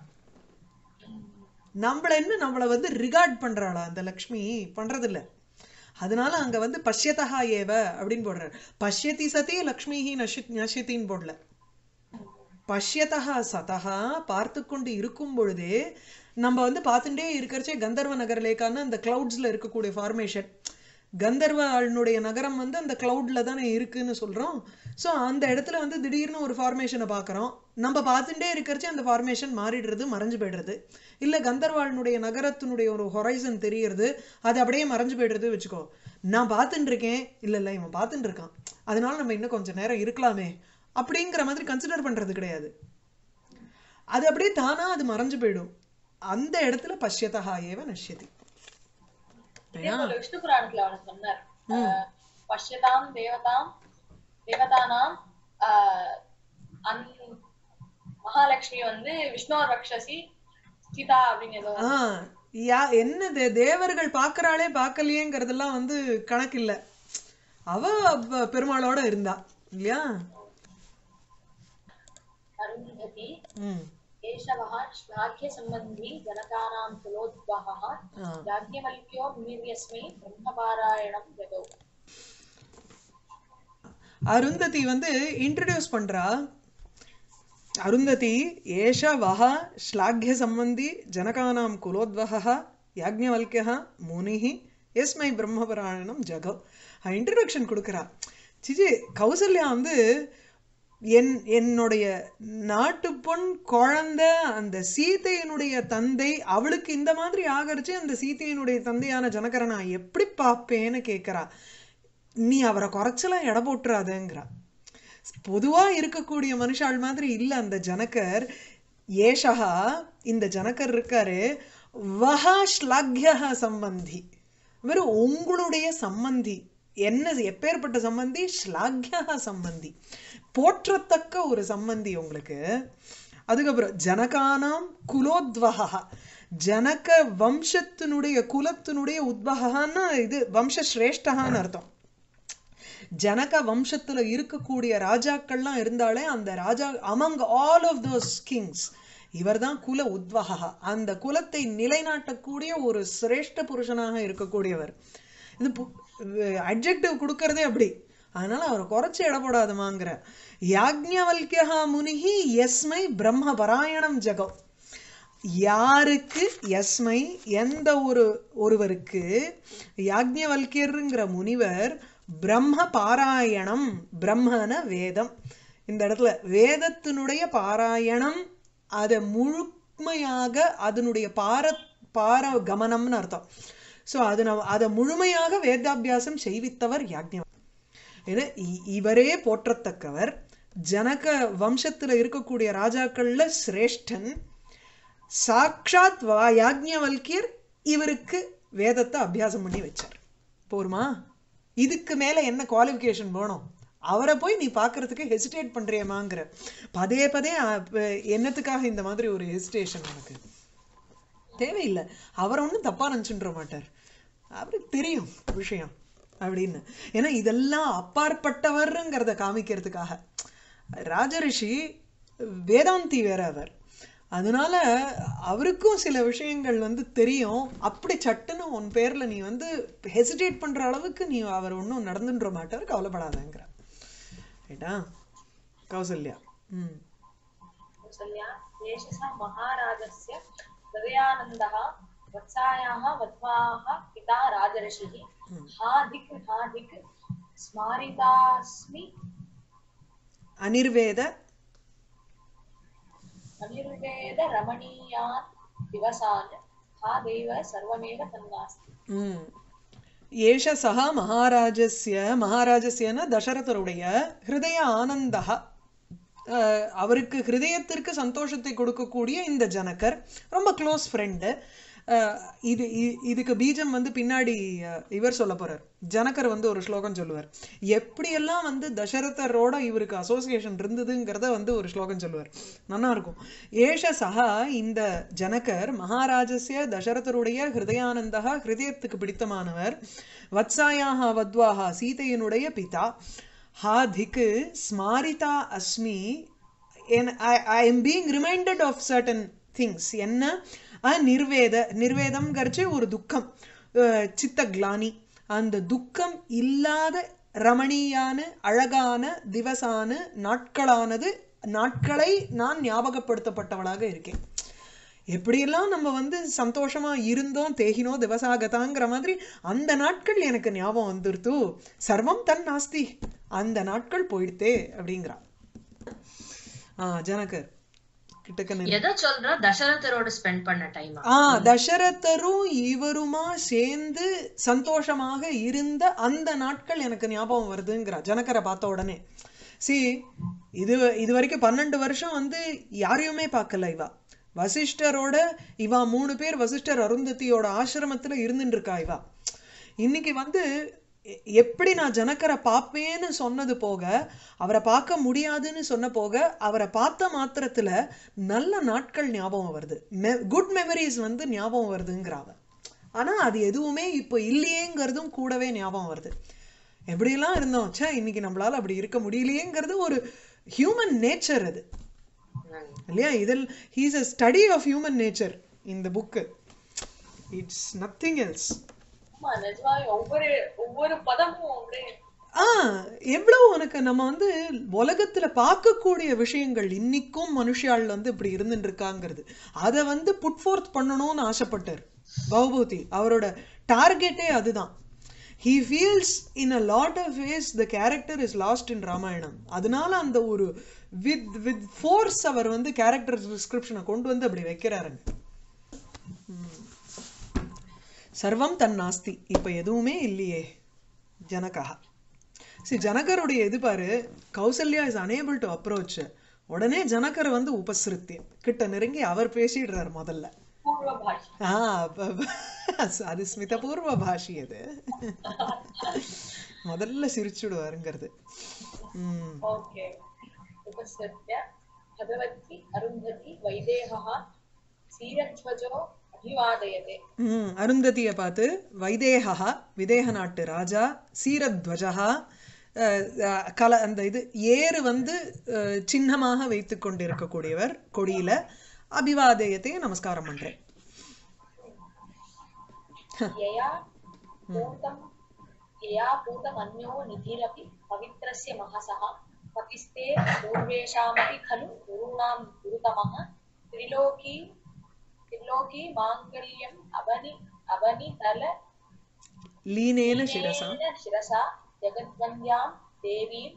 நம்மள என்ன நம்மள வந்து ரிகார்ட் பண்றாளா அந்த லக்ஷ்மி பண்றதில்ல அதனால அங்க வந்து பஷ்யதா ஏவ அப்படின்னு போடுறாரு பஷ்யதி சதி லக்ஷ்மிஹி நஷி நஷித்தின்னு போடல பஷ்யதா சதா பார்த்து கொண்டு இருக்கும் பொழுதே நம்ம வந்து பார்த்துட்டே இருக்கிறச்சே கந்தர்வ நகர லேக்கான்னு அந்த கிளவுட்ஸ்ல இருக்கக்கூடிய ஃபார்மேஷன் கந்தர்வனுடைய நகரம் வந்து அந்த கிளவுட்ல தானே இருக்குன்னு சொல்றோம் ஸோ அந்த இடத்துல வந்து திடீர்னு ஒரு ஃபார்மேஷனை பார்க்குறோம் நம்ம பார்த்துட்டே இருக்கிறச்சு அந்த ஃபார்மேஷன் மாறிடுறது மறைஞ்சு போயிடுறது இல்லை கந்தர்வாளனுடைய நகரத்தினுடைய ஒரு ஹொரைசன் தெரியறது அது அப்படியே மறைஞ்சு போயிடுறது வச்சுக்கோ நான் பார்த்துட்டு இருக்கேன் இல்லை இல்லை இவன் பார்த்துட்டு இருக்கான் அதனால நம்ம இன்னும் கொஞ்சம் நேரம் இருக்கலாமே அப்படிங்கிற மாதிரி கன்சிடர் பண்றது கிடையாது அது அப்படியே தானா அது மறைஞ்சு போயிடும் அந்த இடத்துல பஷ்யதா ஏவ நஷ்யதி இதே போல விஷ்ணு புராணத்துல அவனுக்கு சொன்னார் அஹ், பஷ்யதாம் தேவதாம் தேவதானாம் ஆஹ், அந் மகாலட்சுமி வந்து விஷ்ணுவர் ரக்ஷசி ஸ்திதா அப்படின்னு ஏதோ ஆ யா என்ன தே- தேவர்கள் பார்க்கறாளே பார்க்கலையேங்கிறதெல்லாம் வந்து கணக்கு இல்ல அவ ப- பெருமாளோட இருந்தா இல்லையா அருந்ததி ம் केशवः श्लाघ्यसम्बन्धी जनकानां कुलोद्भवः ஆ याज्ञवल्क्यो मुनिर्यस्मै ब्रह्मपारायणं जगौ அருந்ததி வந்து இன்ட்ரடியூஸ் பண்றா அருந்ததி ஏஷ வஹ ஸ்லாக்ய சம்பந்தி ஜனகானாம் குலோத்வஹ யாக்ஞவல்கியः முனிः எஸ்மை பிரம்மபராயணம் ஜகவ் இன்ட்ரடக்ஷன் கொடுக்குறா சிச்சி கௌசல்யா வந்து என் என்னுடைய நாட்டு பொன் குழந்தை அந்த சீதையினுடைய தந்தை அவளுக்கு இந்த மாதிரி ஆகரிச்சு அந்த சீதையினுடைய தந்தையான ஜனகரை நான் எப்படி பார்ப்பேன்னு கேட்குறா நீ அவரை குறைச்சலாம் எடை போட்டுறாதேங்கிறா பொதுவா இருக்கக்கூடிய மனுஷாள் மாதிரி இல்ல அந்த ஜனகர் ஏஷகா இந்த ஜனகர் இருக்காரு வஹா ஸ்லாக்யஹ சம்பந்தி வெறும் உங்களுடைய சம்பந்தி என்ன எப்பேற்பட்ட சம்பந்தி ஸ்லாக்யஹ சம்பந்தி போற்றத்தக்க ஒரு சம்பந்தி உங்களுக்கு அதுக்கப்புறம் ஜனகானாம் குலோத்வகா ஜனக வம்சத்தினுடைய குலத்தினுடைய உத்வகான்னா இது வம்ச சிரேஷ்டகான்னு அர்த்தம் ஜனக வம்சத்துல இருக்கக்கூடிய ராஜாக்கள்லாம் இருந்தாலே அந்த ராஜா among all of those kings இவர்தான் குல உத்வகா அந்த குலத்தை நிலைநாட்டக்கூடிய ஒரு சிரேஷ்ட புருஷனாக இருக்கக்கூடியவர் இது அட்ஜெக்டிவ் கொடுக்கறதே அப்படி அதனால அவரை குறைச்சு இடப்படாதமாங்கிற யாக்ஞவல்கியா முனிகி எஸ்மை பிரம்ம பராயணம் ஜெகம் யாருக்கு எஸ்மை எந்த ஒரு ஒருவருக்கு யாக்ஞவல்கியருங்கிற முனிவர் பிரம்ம பாராயணம் பிரம்மன வேதம் இந்த இடத்துல வேதத்தினுடைய பாராயணம் அதை முழுமையாக அதனுடைய பார பார கமனம்னு அர்த்தம் ஸோ அது நம்ம அதை முழுமையாக வேதாபியாசம் செய்வித்தவர் யாக்ஞ இது இ- இவரே போற்றத்தக்கவர் ஜனக வம்சத்துல இருக்கக்கூடிய ராஜாக்கள்ல சிரேஷ்டன் சாக்ஷாத் வா- யாக்ஞவல்கியர் இவருக்கு வேதத்தை அபியாசம் பண்ணி வச்சார் போருமா இதுக்கு மேல என்ன குவாலிஃபிகேஷன் வேணும் அவரை போய் நீ பார்க்கறதுக்கு ஹெசிடேட் பண்றியமாங்கிற பதே பதே அ, ப- என்னத்துக்காக இந்த மாதிரி ஒரு ஹெசிடேஷன் உனக்கு தேவையில்லை அவர் ஒன்றும் தப்பா நினச்சுன்ற மாட்டார் அவருக்கு தெரியும் விஷயம் அப்படின்னு ஏன்னா இதெல்லாம் அப்பாற்பட்டவர்ங்கிறத காமிக்கிறதுக்காக ராஜரிஷி வேதாந்தி வேற அவர் அதனால அவருக்கும் சில விஷயங்கள் வந்து தெரியும் அப்படி சட்டுன்னு உன் பேர்ல நீ வந்து ஹெசிடேட் பண்ற அளவுக்கு நீ அவர் ஒன்றும் நடந்துன்ற மாட்டார் கவலைப்படாதங்கிற ரைட்டா கௌசல்யா ம் कौसल्या एष स महाराजस्य हृदयानन्दः वत्सायाः वध्वाः पिता राजर्षिः हा धिक् हा धिक् स्मारितास्मि அனிர்வேத अनिर्वेद रमणीयान् दिवसान् हा देव सर्वमेव तन्नास्ति ம். ஏஷ சகா மகாராஜஸ்ய மகாராஜஸ்யன தசரதருடைய ஹிருதய ஆனந்தா அஹ், அவருக்கு ஹிருதயத்திற்கு சந்தோஷத்தை கொடுக்கக்கூடிய இந்த ஜனகர் ரொம்ப க்ளோஸ் ஃப்ரெண்டு இது இ- இதுக்கு பீஜம் வந்து பின்னாடி அஹ், இவர் சொல்ல போறார் ஜனகர் வந்து ஒரு ஸ்லோகம் சொல்லுவார் எப்படியெல்லாம் வந்து தசரதரோட இவருக்கு அசோசியேஷன் இருந்ததுங்கிறத வந்து ஒரு ஸ்லோகம் சொல்லுவார் நல்லா இருக்கும் ஏஷ சகா இந்த ஜனகர் மகாராஜஸ்ய தசரதருடைய ஹிருதயானந்தா ஹிருதயத்துக்கு பிடித்தமானவர் வத்சாயாக வத்வாஹா சீதையினுடைய பிதா ஹா திக்கு ஸ்மாரிதா அஸ்மி I am being reminded of certain things என்ன அ நிர்வேத நிர்வேதம்ங்கிறச்சு ஒரு துக்கம் அஹ் சித்த கிளானி அந்த துக்கம் இல்லாத ரமணீயான அழகான திவசான நாட்களானது நாட்களை நான் ஞாபகப்படுத்தப்பட்டவளாக இருக்கேன் எப்படியெல்லாம் நம்ம வந்து சந்தோஷமா இருந்தோம் தேகினோ திவசாகதாங்கிற மாதிரி அந்த நாட்கள் எனக்கு ஞாபகம் வந்துருத்து சர்வம் தன் நாஸ்தி அந்த நாட்கள் போயிடுத்தே அப்படிங்கிறா ஆ ஜனகர் கிட்டக்க நில்லு. எதை சொல்றா தசரதரோட ஸ்பெண்ட் பண்ண டைம் ஆ தசரதரும் இவருமா சேர்ந்து சந்தோஷமாக இருந்த அந்த நாட்கள் எனக்கு ஞாபகம் வருதுங்கிறா ஜனகரை பார்த்த உடனே சி இது இது வரைக்கும் பன்னெண்டு வருஷம் வந்து யாரையுமே பார்க்கல இவா வசிஷ்டரோட இவா மூணு பேர் வசிஷ்டர் அருந்ததியோட ஆசிரமத்துல இருந்துட்டு இருக்கா இவா இன்னைக்கு வந்து எ- எப்படி நான் ஜனக்கரை பார்ப்பேன்னு சொன்னது போக அவரை பார்க்க முடியாதுன்னு சொன்ன போக அவரை பார்த்த மாத்திரத்துல நல்ல நாட்கள் ஞாபகம் வருது குட் மெமரிஸ் வந்து ஞாபகம் வருதுங்கிறாவ ஆனா அது எதுவுமே இப்போ இல்லையேங்கிறதும் கூடவே ஞாபகம் வருது எப்படியெல்லாம் இருந்தோம் ச்சே இன்னைக்கு நம்மளால அப்படி இருக்க முடியலையேங்கிறது ஒரு ஹியூமன் நேச்சர் அது இல்லையா இதில் he's a study of human nature இந்த புக்கு இட்ஸ் நத்திங் எல்ஸ் ஆமா நிஜமாவே ஒவ்வொரு ஒவ்வொரு பதமும் அப்படியே ஆ எவ்வளவு உனக்கு நம்ம வந்து உலகத்துல பார்க்கக்கூடிய விஷயங்கள் இன்னிக்கும் மனுஷாள் வந்து இப்படி இருந்துட்டு இருக்காங்கிறது அதை வந்து புட் ஃபோர்த் பண்ணணும்னு ஆசைப்பட்டார் பௌபூதி அவரோட டார்கெட்டே அதுதான் he feels in a lot of ways the character is lost in Ramayanam அதனால அந்த ஒரு வித் வித் ஃபோர்ஸ் அவர் வந்து கேரக்டர் டிஸ்கிரிப்ஷனை கொண்டு வந்து அப்படி வைக்கிறாருங்க சர்வம் தன் நாஸ்தி இப்ப எதுவுமே இல்லையே ஜனகா சி ஜனகருடைய இது பாரு Kausalya is unable to approach உடனே ஜனகர் வந்து உபசிருத்தி கிட்ட நெருங்கி அவர் பேசிடுறார் முதல்ல பூர்வ பாஷை ஆ அப்ப- அப்ப- அது ஸ்மிதபூர்வ பாஷி அது முதல்ல சிரிச்சுடுவாருங்கிறது ம் ஓகே उपसृत्य भगवती अरुन्धति वैदेहः सीरध्वजो अभिवादयते ம் அருந்ததியை பார்த்து வைதேகா விதேக நாட்டு ராஜா சீரத்வஜா அஹ், அஹ், கல அந்த இது ஏறு வந்து அஹ், சின்னமாக வைத்து கொண்டிருக்கக்கூடியவர் கொடியில அபிவாதயத்தை நமஸ்காரம் பண்றேன் यया पूतं यया पूतमन्यो निधिरपि पवित्रस्य महसः पतिस्ते पूर्वेषामपि खलु गुरूणां गुरुतमः त्रिलोकी त्रिलोकी माङ्गल्यम् अवनि अवनितल லீனேன சிரசா लीनेन शिरसा जगद्वन्द्यां देवीम्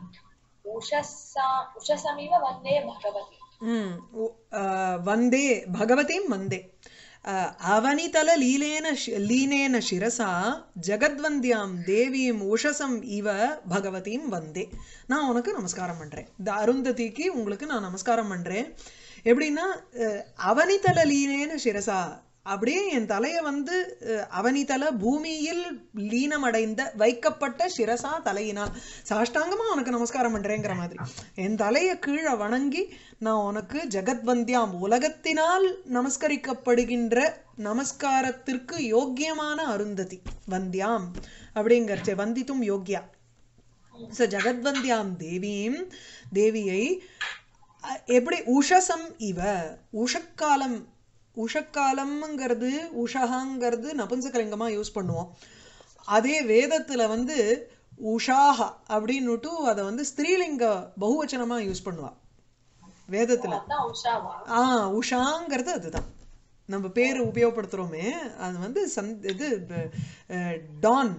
उषसा उषसमिव वन्दे भगवती ம் உ- அஹ், வந்தே பகவதீம் வந்தே அஹ், அவனிதல லீலேன ஷி- லீனேன சிரசா ஜெகத்வந்தியாம் தேவீம் உஷசம் இவ பகவதீம் வந்தே நான் உனக்கு நமஸ்காரம் பண்றேன் இந்த அருந்ததிக்கு உங்களுக்கு நான் நமஸ்காரம் பண்றேன் எப்படின்னா அஹ், அவனிதல லீனேன சிரசா அப்படியே என் தலைய வந்து அஹ், அவனிதல பூமியில் லீனமடைந்த வைக்கப்பட்ட சிரசா தலையினால் சாஷ்டாங்கமா உனக்கு நமஸ்காரம் பண்றேங்கிற மாதிரி என் தலைய கீழே வணங்கி நான் உனக்கு ஜெகத்வந்தியாம் உலகத்தினால் நமஸ்கரிக்கப்படுகின்ற நமஸ்காரத்திற்கு யோக்கியமான அருந்ததி வந்தியாம் அப்படிங்கறச்சே வந்தித்தும் யோக்கியா ச ஜெகத்வந்தியாம் தேவீம் தேவியை அ- எப்படி உஷசம் இவ உஷக்காலம் உஷக்காலம்ங்கிறது உஷகாங்கிறது நபும்சகலிங்கமா யூஸ் பண்ணுவோம் அதே வேதத்துல வந்து உஷாஹா அப்படின்னுட்டு அதை வந்து ஸ்திரீலிங்க பகுவச்சனமா யூஸ் பண்ணுவா வேதத்துல அதான் உஷாவா ஆ உஷாங்கிறது அதுதான் நம்ம பேர் உபயோகப்படுத்துறோமே அது வந்து சந்த் இது அஹ், டான்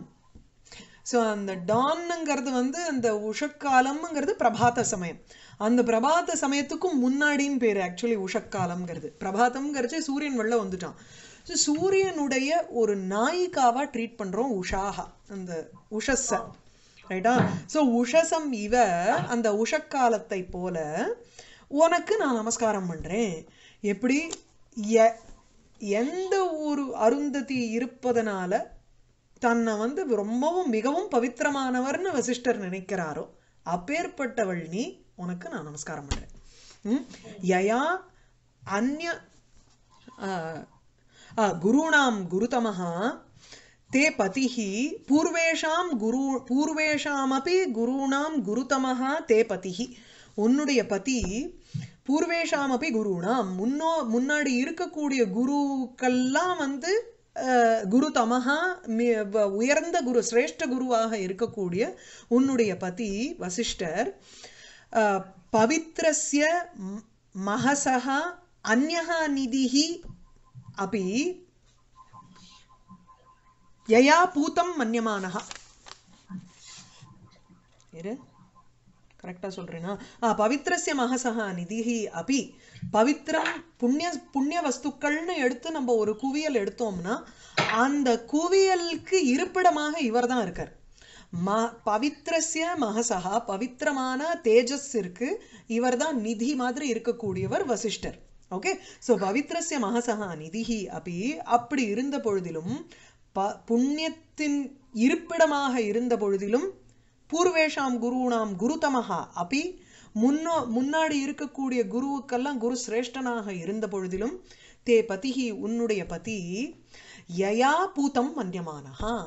ஸோ அந்த டான்னுங்கிறது வந்து அந்த உஷக்காலம்ங்கிறது பிரபாத சமயம் அந்த பிரபாத சமயத்துக்கும் முன்னாடின்னு பேர் ஆக்சுவலி உஷக்காலம்ங்கிறது பிரபாதம்ங்கிறச்சு சூரியன் வெளில வந்துட்டான் ஸோ சூரியனுடைய ஒரு நாயிகாவா ட்ரீட் பண்றோம் உஷாஹா அந்த உஷஸ ரைட்டா ஸோ உஷசம் இவ அந்த உஷக்காலத்தை போல உனக்கு நான் நமஸ்காரம் பண்றேன் எப்படி எ- எந்த ஒரு அருந்ததி இருப்பதனால தன்னை வந்து ரொம்பவும் மிகவும் பவித்திரமானவர்னு வசிஷ்டர் நினைக்கிறாரோ அப்பேற்பட்டவள் நீ உனக்கு நான் நமஸ்காரம் பண்றேன் ம்? யயா அந்ய ஆ, ஆ, குருணாம் குருதமः ते पतिः பூர்வேஷாம் குரு பூர்வேஷாமபி குருணாம் குருதமः ते पतिः உன்னுடைய பதி பூர்வேஷாமபி குருணாம் முன்னோ முன்னாடி இருக்கக்கூடிய குருக்கெல்லாம் வந்து அஹ், குரு தமஹா மி- வ- உயர்ந்த குரு சிரேஷ்ட குருவாக இருக்கக்கூடிய உன்னுடைய பதி வசிஷ்டர் அஹ், பவித்ரஸ்ய ம- மகசः அந்யஹ நிதிஹி अपि यया पूतं मन्यमानः இரு கரெக்டா சொல்றேனா ஆ பவித்ரஸ்ய மகசஹ நிதிஹி அபி பவித்ரம் புண்ணிய புண்ணிய வஸ்துக்கள்னு எடுத்து நம்ம ஒரு குவியல் எடுத்தோம்னா அந்த குவியலுக்கு இருப்பிடமாக இவர் தான் இருக்கார் ம பவித்ரஸ்ய மகசஹா பவித்திரமான தேஜஸ் இருக்கு இவர் தான் நிதி மாதிரி இருக்கக்கூடியவர் வசிஷ்டர் ஓகே ஸோ பவித்ரஸ்ய மகசஹா நிதிஹி அப்படி அப்படி இருந்த பொழுதிலும் ப புண்ணியத்தின் இருப்பிடமாக இருந்த பொழுதிலும் பூர்வேஷாம் குருணாம் குருதமஹா அப்பி முன்னோ முன்னாடி இருக்கக்கூடிய குருவுக்கெல்லாம் குரு சிரேஷ்டனாக இருந்த பொழுதிலும் தே பதிஹி உன்னுடைய பதி யயா பூதம் மன்யமானஹா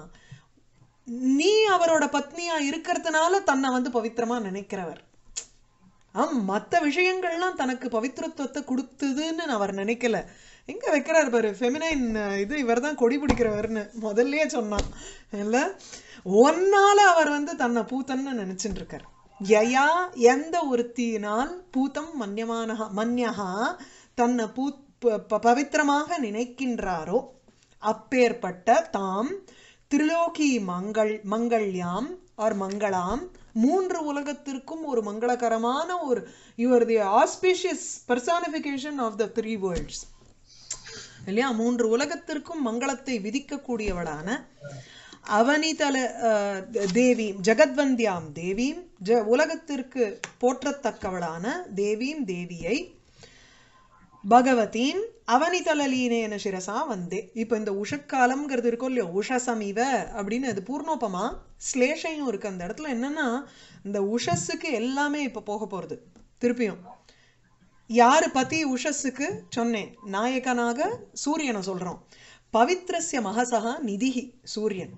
நீ அவரோட பத்னியா இருக்கிறதுனால தன்னை வந்து பவித்திரமா நினைக்கிறவர் ஆம் மற்ற விஷயங்கள்லாம் தனக்கு பவித்திரத்துவத்தை கொடுத்ததுன்னு அவர் நினைக்கல எங்க வைக்கிறார் பாரு ஃபெமினைன் இது இவர் தான் கொடி பிடிக்கிறவர்னு முதல்லயே சொன்னான் இல்ல ஒன்னால அவர் வந்து தன்னை பூத்தன்னு நினைச்சுட்டு இருக்கார் யயா எந்த ஒருத்தியினால் பூத்தம் மன்யமானஹா மன்யஹா தன்னை பூ ப- ப- பவித்திரமாக நினைக்கின்றாரோ அப்பேற்பட்ட தாம் திரிலோகி மங்கள் மங்கள்யாம் ஆர் மங்களாம் மூன்று உலகத்திற்கும் ஒரு மங்களகரமான ஒரு your the auspicious personification of the three worlds இல்லையா மூன்று உலகத்திற்கும் மங்களத்தை விதிக்கக்கூடியவளான அவனிதல அஹ், தேவீம் ஜெகத்வந்தியாம் தேவீம் ஜ உலகத்திற்கு போற்றத்தக்கவளான தேவீம் தேவியை பகவதீன் அவனிதலலீனேன சிரசா வந்தே இப்போ இந்த உஷக்காலம்ங்கிறது இருக்கும் இல்லையோ உஷசமிவ அப்படின்னு அது பூர்ணோபமா ஸ்லேஷையும் இருக்கு அந்த இடத்துல என்னன்னா இந்த உஷஸுக்கு எல்லாமே இப்போ போக போறது திருப்பியும் யாரு பதி உஷஸுக்கு சொன்னேன் நாயகனாக சூரியனை சொல்றோம் பவித்ரஸ்ய மகசகா நிதிஹி சூரியன்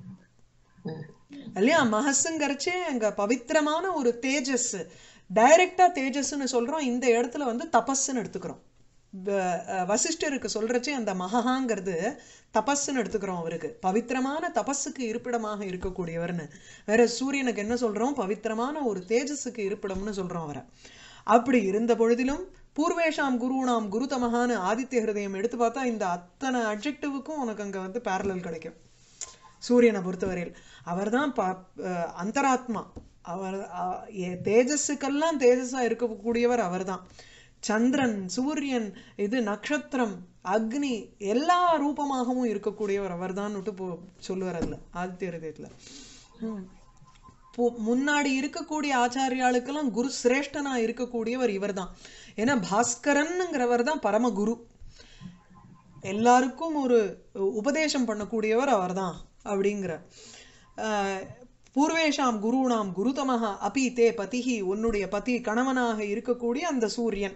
இல்லையா மகசுங்கிறச்சே அங்க பவித்திரமான ஒரு தேஜஸ் டைரக்டா தேஜஸ்ன்னு சொல்றோம் இந்த இடத்துல வந்து தபஸ்ன்னு எடுத்துக்கிறோம் வ- அஹ் வசிஷ்டருக்கு சொல்றச்சே அந்த மகஹாங்கிறது தபஸ்ன்னு எடுத்துக்கிறோம் அவருக்கு பவித்திரமான தபஸுக்கு இருப்பிடமாக இருக்கக்கூடியவர்னு வேற சூரியனுக்கு என்ன சொல்றோம் பவித்திரமான ஒரு தேஜஸுக்கு இருப்பிடம்னு சொல்றோம் அவரை அப்படி இருந்த பொழுதிலும் பூர்வேஷாம் குருணாம் குருதமகான்னு ஆதித்ய ஹிருதயம் எடுத்து பார்த்தா இந்த அத்தனை அட்ஜெக்டிவுக்கும் உனக்கு அங்க வந்து பேரலல் கிடைக்கும் சூரியனை பொறுத்தவரையில் அவர்தான் ப அஹ் அந்தராத்மா அவர் அ- எ- தேஜஸுக்கெல்லாம் தேஜஸா இருக்கக்கூடியவர் அவர்தான் சந்திரன் சூரியன் இது நட்சத்திரம் அக்னி எல்லா ரூபமாகவும் இருக்கக்கூடியவர் அவர்தான் போ சொல்லுவார் அதுல ஆதித்ய ஹிருதயத்துல ம். பு- முன்னாடி இருக்கக்கூடிய ஆச்சாரியாளுக்கெல்லாம் குரு சிரேஷ்டனா இருக்கக்கூடியவர் இவர்தான் ஏன்னா பாஸ்கரன்ங்கிறவர் தான் பரமகுரு எல்லாருக்கும் ஒரு உபதேசம் பண்ணக்கூடியவர் அவர்தான் அப்படிங்கிற ஆஹ், பூர்வேஷாம் குருணாம் குருதமஹா அபி தே பதிஹி உன்னுடைய பதி கணவனாக இருக்கக்கூடிய அந்த சூரியன்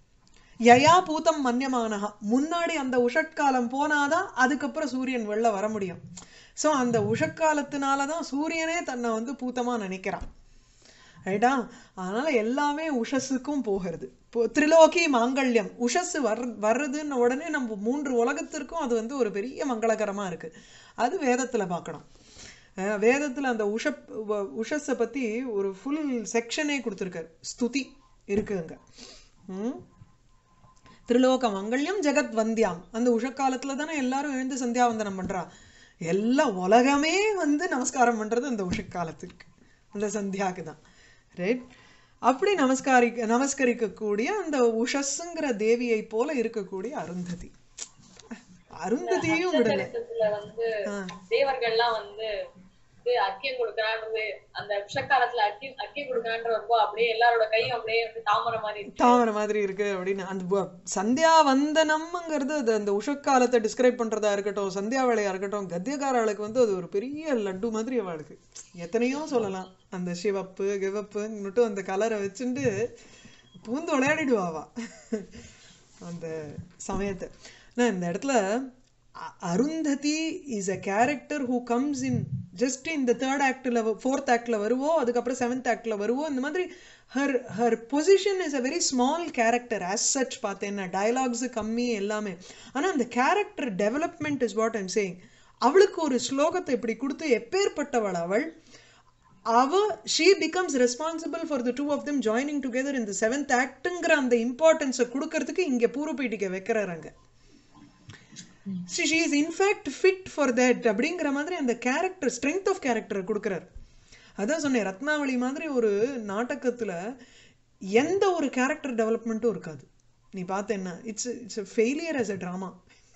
யயா பூதம் மன்யமானஹா முன்னாடி அந்த உஷட்காலம் போனாதான் அதுக்கப்புறம் சூரியன் வெளில வர முடியும் சோ அந்த உஷக்காலத்தினால தான் சூரியனே தன்னை வந்து பூத்தமா நினைக்கிறான் ரைட்டா அதனால எல்லாமே உஷஸுக்கும் போகிறது இப்போ திரிலோகி மாங்கல்யம் உஷஸ் வர் வர்றதுன்னு உடனே நம்ம மூன்று உலகத்திற்கும் அது வந்து ஒரு பெரிய மங்களகரமா இருக்கு அது வேதத்துல பார்க்கணும் அஹ் வேதத்துல அந்த உஷ உஷஸை பத்தி ஒரு ஃபுல் செக்ஷனே கொடுத்துருக்காரு ஸ்துதி இருக்கு அங்க ம் திரிலோக மங்கல்யம் ஜெகத் வந்தியாம் அந்த உஷக்காலத்துல தானே எல்லாரும் எழுந்து சந்தியாவந்தனம் பண்றா எல்லா உலகமே வந்து நமஸ்காரம் பண்றது அந்த உஷக்காலத்துக்கு அந்த சந்தியாக்கு தான் ரைட் அப்படி நமஸ்காரி நமஸ்கரிக்கக்கூடிய அந்த உஷஸ்ங்கிற தேவியை போல இருக்கக்கூடிய அருந்ததி அருந்ததியையும் விடல நட்சத்திரத்துல வந்து ஆ. தேவர்கள்லாம் வந்து இது அக்கியம் கொடுக்கறான்றது அந்த விஷக்காலத்துல அக்கியம் அக்கியம் கொடுக்கறான்ற ரொம்ப அப்படியே எல்லாரோட கையும் அப்படியே வந்து தாமரை மாதிரி இருக்கு தாமரை மாதிரி இருக்கு அப்படின்னு அந்த வ- சந்தியா வந்தனம்ங்கிறது அது அந்த உஷக்காலத்தை டிஸ்கிரைப் பண்றதா இருக்கட்டும் சந்தியா வேலையா இருக்கட்டும் கத்தியக்காரர்களுக்கு வந்து அது ஒரு பெரிய லட்டு மாதிரி அவளுக்கு எத்தனையோ சொல்லலாம் அந்த சிவப்பு கிவப்புன்னுட்டு அந்த கலரை வச்சுட்டு பூந்து விளையாடிடுவாவா அந்த சமயத்தை நான் இந்த இடத்துல அ- Arundhati is a character who comes in just இந்த தேர்ட் ஆக்டில் ஃபோர்த் ஆக்டில் வருவோ அதுக்கப்புறம் செவன்த் ஆக்டில் வருவோ இந்த மாதிரி her her position is a very small character as such பார்த்தேன்னா டயலாக்ஸு கம்மி எல்லாமே ஆனால் அந்த character development is what I'm saying அவளுக்கு ஒரு ஸ்லோகத்தை இப்படி கொடுத்து எப்பேற்பட்டவள் அவள் அவ she becomes responsible for the two of them joining together இந்த செவன்த் ஆக்டுங்கிற அந்த இம்பார்ட்டன்ஸை கொடுக்கறதுக்கு இங்கே பூர்வ பீட்டிகை வைக்கிறாங்க she is in fact fit for that அப்படிங்கிற மாதிரி அந்த கேரக்டர் ஸ்ட்ரென்த் ஆஃப் கேரக்டர் கொடுக்குறாரு அதான் சொன்னேன் ரத்னாவளி மாதிரி ஒரு நாடகத்துல எந்த ஒரு கேரக்டர் டெவலப்மெண்ட்டும் இருக்காது நீ பார்த்தேன்னா it's it's failure as a drama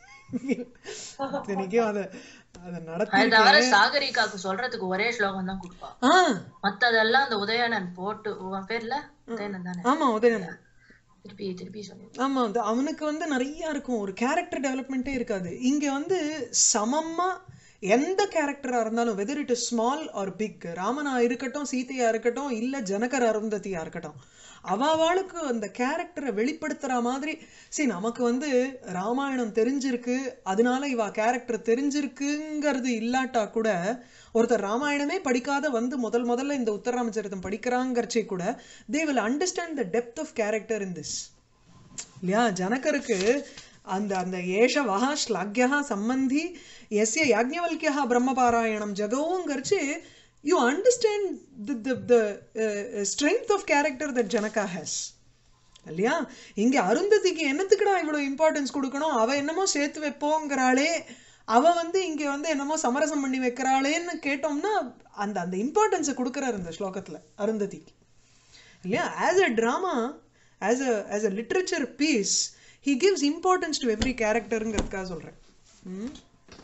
இத்தனைக்கும் அதை அதை அது நடத்தி தவிர சாகரிகாக்கு சொல்றதுக்கு ஒரே ஸ்லோகம் தான் கொடுப்பா ஆ மத்ததெல்லாம் அந்த உதயணன் போட்டு உன் பேர்ல உதயணன் தானே ஆமா உதயணன் திருப்பி திருப்பி சொல்லு ஆமா வந்து அவனுக்கு வந்து நிறைய இருக்கும் ஒரு கேரக்டர் டெவலப்மெண்ட்டே இருக்காது இங்க வந்து சமமா எந்த கேரக்டரா இருந்தாலும் whether it is small or big ராமனா இருக்கட்டும் சீதையா இருக்கட்டும் இல்ல ஜனகர் அருந்ததியா இருக்கட்டும் அவாவாளுக்கு அந்த கேரக்டரை வெளிப்படுத்துற மாதிரி சரி நமக்கு வந்து ராமாயணம் தெரிஞ்சிருக்கு அதனால இவா கேரக்டர் தெரிஞ்சிருக்குங்கிறது இல்லாட்டா கூட ஒருத்தர் ராமாயணமே படிக்காத வந்து முதல் முதல்ல இந்த உத்தரராமச்சரிதம் படிக்கிறாங்கிறச்சே கூட they will understand the depth of character in this இல்லையா ஜனகருக்கு அந்த அந்த ஏஷவா ஸ்லாக்யா சம்பந்தி எஸ்ய யாஜ்ஞவல்கியா பிரம்மபாராயணம் ஜகவுங்கிறச்சு you understand the the strength of character that Janaka has இல்லையா இங்க அருந்ததிக்கு என்னத்துக்குடா இவ்வளவு இம்பார்ட்டன்ஸ் கொடுக்கணும் அவ என்னமோ சேர்த்து வைப்போங்கிறாளே அவ வந்து இங்க வந்து என்னமோ சமரசம் பண்ணி வைக்கிறாளேன்னு கேட்டோம்னா அந்த அந்த இம்பார்ட்டன்ஸை கொடுக்குறாரு இந்த ஸ்லோகத்துல அருந்ததிக்கு இல்லையா as a drama as a as a literature piece he gives importance to every கேரக்டருங்கிறதுக்காக சொல்றேன் ம்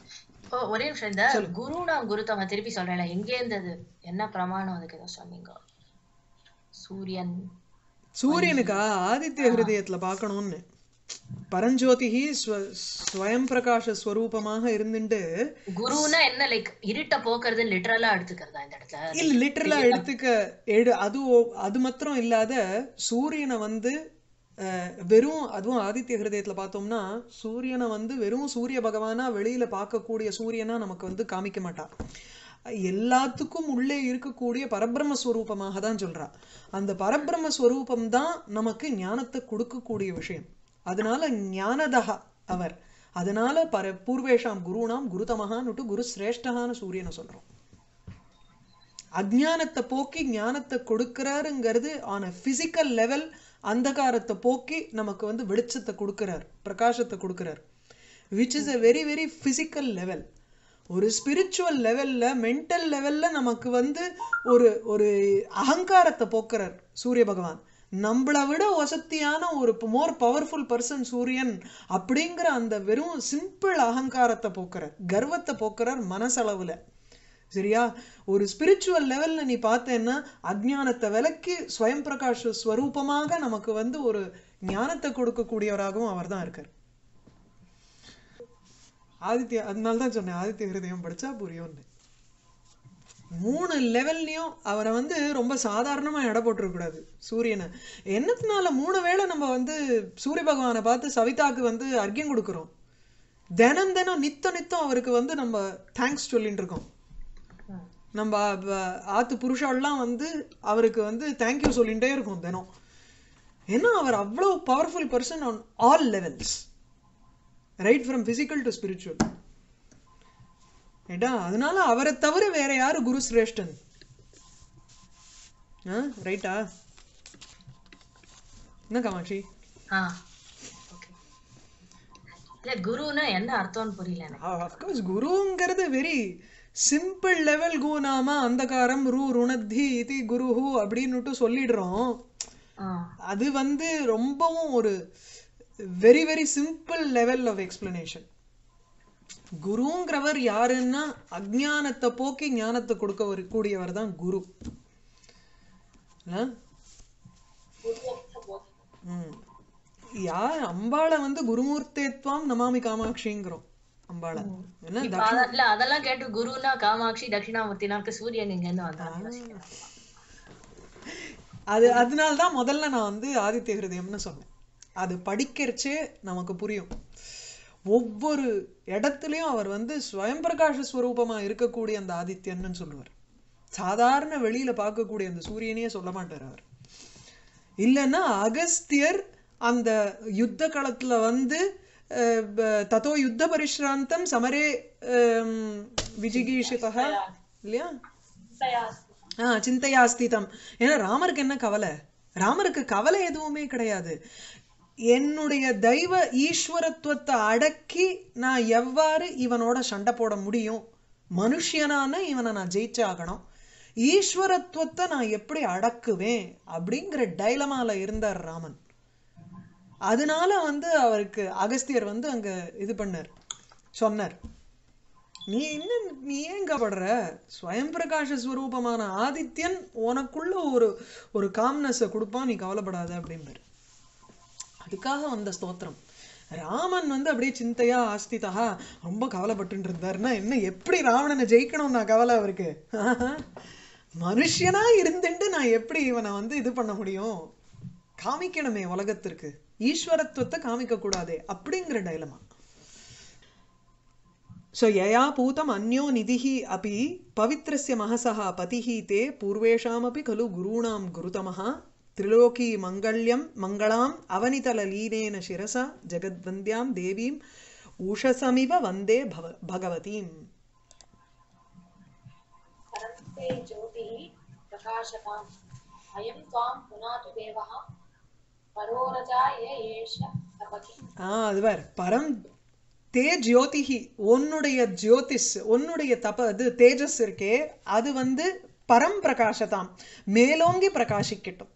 ஓ ஒரே நிமிஷம் இந்த குரு நான் குருத்தவங்க திருப்பி சொல்றேன்ல எங்கே இருந்தது என்ன பிரமாணம் அதுக்கு ஏதோ சொன்னீங்க சூரியன் சூரியனுக்கா ஆதித்ய ஹிருதயத்துல பார்க்கணும்னு பரஞ்சோதிகி ஸ்வ- ஸ்வயம் பிரகாஷ ஸ்வரூபமாக இருந்துட்டு குருன்னா என்ன லைக் இருட்ட போக்குறதுன்னு லிட்டரலா எடுத்துக்கிறதா இந்த இடத்துல இல்ல லிட்டரலா எடுத்துக்க எடு அது ஓ- அது மாத்திரம் இல்லாத சூரியனை வந்து அஹ், வெறும் அதுவும் ஆதித்ய ஹிருதயத்துல பார்த்தோம்னா சூரியனை வந்து வெறும் சூரிய பகவானா வெளியில பார்க்கக்கூடிய சூரியனா நமக்கு வந்து காமிக்க மாட்டா எல்லாத்துக்கும் உள்ளே இருக்கக்கூடிய பரபிரம்ம ஸ்வரூபமாக தான் சொல்றா அந்த பரபிரம்ம ஸ்வரூபம் தான் நமக்கு ஞானத்தை கொடுக்கக்கூடிய விஷயம் அதனால ஞானதகா அவர் அதனால பர பூர்வேஷாம் குருணாம் குருதமகான்னுட்டு குரு சிரேஷ்டகான்னு சூரியனை சொல்றோம் அஜ்ஞானத்தை போக்கி ஞானத்தை கொடுக்கறாருங்கிறது ஆன் அ பிசிக்கல் லெவல் அந்தகாரத்தை போக்கி நமக்கு வந்து வெளிச்சத்தை கொடுக்கறார் பிரகாசத்தை கொடுக்கறார் which is a very very physical level ஒரு ஸ்பிரிச்சுவல் லெவல்ல மென்டல் லெவல்ல நமக்கு வந்து ஒரு ஒரு அகங்காரத்தை போக்குறார் சூரிய பகவான் நம்மளை விட வசத்தியான ஒரு மோர் பவர்ஃபுல் பர்சன் சூரியன் அப்படிங்கிற அந்த வெறும் சிம்பிள் அகங்காரத்தை போக்குறார் கர்வத்தை போக்குறார் மனசளவுல சரியா ஒரு ஸ்பிரிச்சுவல் லெவல்ல நீ பார்த்தேன்னா அஜ்ஞானத்தை விலக்கி ஸ்வயம் பிரகாஷ ஸ்வரூபமாக நமக்கு வந்து ஒரு ஞானத்தை கொடுக்கக்கூடியவராகவும் அவர் தான் இருக்கார் ஆதித்ய அதனால தான் சொன்னேன் ஆதித்ய ஹிருதயம் படிச்சா புரியும்னு மூணு லெவல்லையும் அவரை வந்து ரொம்ப சாதாரணமா எடை போட்டுறக்கூடாது சூரியனை என்னத்தினால மூணு வேளை நம்ம வந்து சூரிய பகவானை பார்த்து சவிதாக்கு வந்து அர்க்கியம் கொடுக்குறோம் தினம் தினம் நித்த நித்தம் அவருக்கு வந்து நம்ம தேங்க்ஸ் சொல்லிட்டு இருக்கோம் நம்ம ப- ஆத்து புருஷாலாம் வந்து அவருக்கு வந்து தேங்க்யூ சொல்லிகிட்டே இருக்கும் தினம் ஏன்னா அவர் அவ்வளோ powerful person on all levels right from physical to spiritual ஏடா அதனால அவரை தவிர வேற யாரு குரு சிரேஷ்டன் ஆ ரைட்டா என்ன காமாட்சி ஆ ஓகே இல்ல குருன்னா என்ன அர்த்தம்னு புரியல எனக்கு அஃப்கோர்ஸ் குருங்கிறது வெரி சிம்பிள் லெவல் குணாமா அந்தகாரம் ரு ருணத்தி இது குருஹு அப்படின்னுட்டு சொல்லிடுறோம் ஆ அது வந்து ரொம்பவும் ஒரு very very simple level of explanation குருங்கிறவர் யாருன்னா அஜ்ஞானத்தை போக்கி ஞானத்தை கொடுக்க கூடியவர் தான் குரு ஆ? ம். யார் அம்பாளை வந்து குருமூர்த்தேத்வாம் நமாமி காமாட்சிங்கிறோம் அம்பாளை என்ன இப்ப அத- இல்ல அதெல்லாம் கேட்டு குருனா காமாட்சி தட்சிணாமூர்த்தினாக்கு சூரியன் இங்க இருந்து வந்தாங்க யோசிக்கிறேன். அது அதனால தான் முதல்ல நான் வந்து ஆதித்ய ஹிருதயம்னு சொன்னேன் அது படிக்கிறச்சே நமக்கு புரியும் ஒவ்வொரு இடத்துலயும் அவர் வந்து ஸ்வயம் பிரகாஷ ஸ்வரூபமா இருக்கக்கூடிய அந்த ஆதித்யன்னு சொல்லுவார் சாதாரண வெளியில பார்க்கக்கூடிய அந்த சூரியனையே சொல்ல மாட்டார் அவர் இல்லைன்னா அகஸ்தியர் அந்த யுத்த களத்துல வந்து அஹ், ப- ததோ யுத்த பரிஷ்ராந்தம் சமரே அம், விஜிகீஷிதா இல்லையா ஆ சிந்தையா ஸ்திதம் ஏன்னா ராமருக்கு என்ன கவலை ராமருக்கு கவலை எதுவுமே கிடையாது என்னுடைய தெய்வ ஈஸ்வரத்துவத்தை அடக்கி நான் எவ்வாறு இவனோட சண்டை போட முடியும் மனுஷியனான இவனை நான் ஜெயிச்சாகணும் ஈஸ்வரத்துவத்தை நான் எப்படி அடக்குவேன் அப்படிங்கிற டைலமால இருந்தார் ராமன் அதனால வந்து அவருக்கு அகஸ்தியர் வந்து அங்க இது பண்ணார் சொன்னார் நீ இன்னும் நீ ஏன் கவடுற ஸ்வயம் பிரகாஷ ஸ்வரூபமான ஆதித்யன் உனக்குள்ள ஒரு ஒரு காம்னஸை கொடுப்பான் நீ கவலைப்படாத அப்படிம்பாரு அதுக்காக வந்த ஸ்தோத்திரம் ராமன் வந்து அப்படியே சிந்தையா ஆஸ்திதா ரொம்ப கவலைப்பட்டு இருந்தாருன்னா என்ன எப்படி ராவணனை ஜெயிக்கணும் நான் கவலை அவருக்கு மனுஷனா இருந்துட்டு நான் எப்படி இவனை வந்து இது பண்ண முடியும் காமிக்கணுமே உலகத்திற்கு ஈஸ்வரத்துவத்தை காமிக்க கூடாதே அப்படிங்கிற டைலமா ஸோ யயா பூதம் அந்யோ நிதிஹி அப்பி பவித்ரஸ்ய மகசः பதிः ते பூர்வேஷாமपि खलु गुरूणां गुरुतमः त्रिलोकी मङ्गल्यं मङ्गलाम् अवनितललीनेन शिरसा जगद्वन्द्यां देवीम् उषसमिव वन्दे भव भगवतीम् परन्ते ज्योतिः प्रकाशताम् अयं त्वां पुनातु देवः परोरजा य एष तपति ஆ அது வேற பரம் தே ஜோதிஹி உன்னுடைய ஜோதிஸ் உன்னுடைய தப அது தேஜஸ் இருக்கே அது வந்து பரம் பிரகாசதாம் மேலோங்கி பிரகாசிக்கட்டும்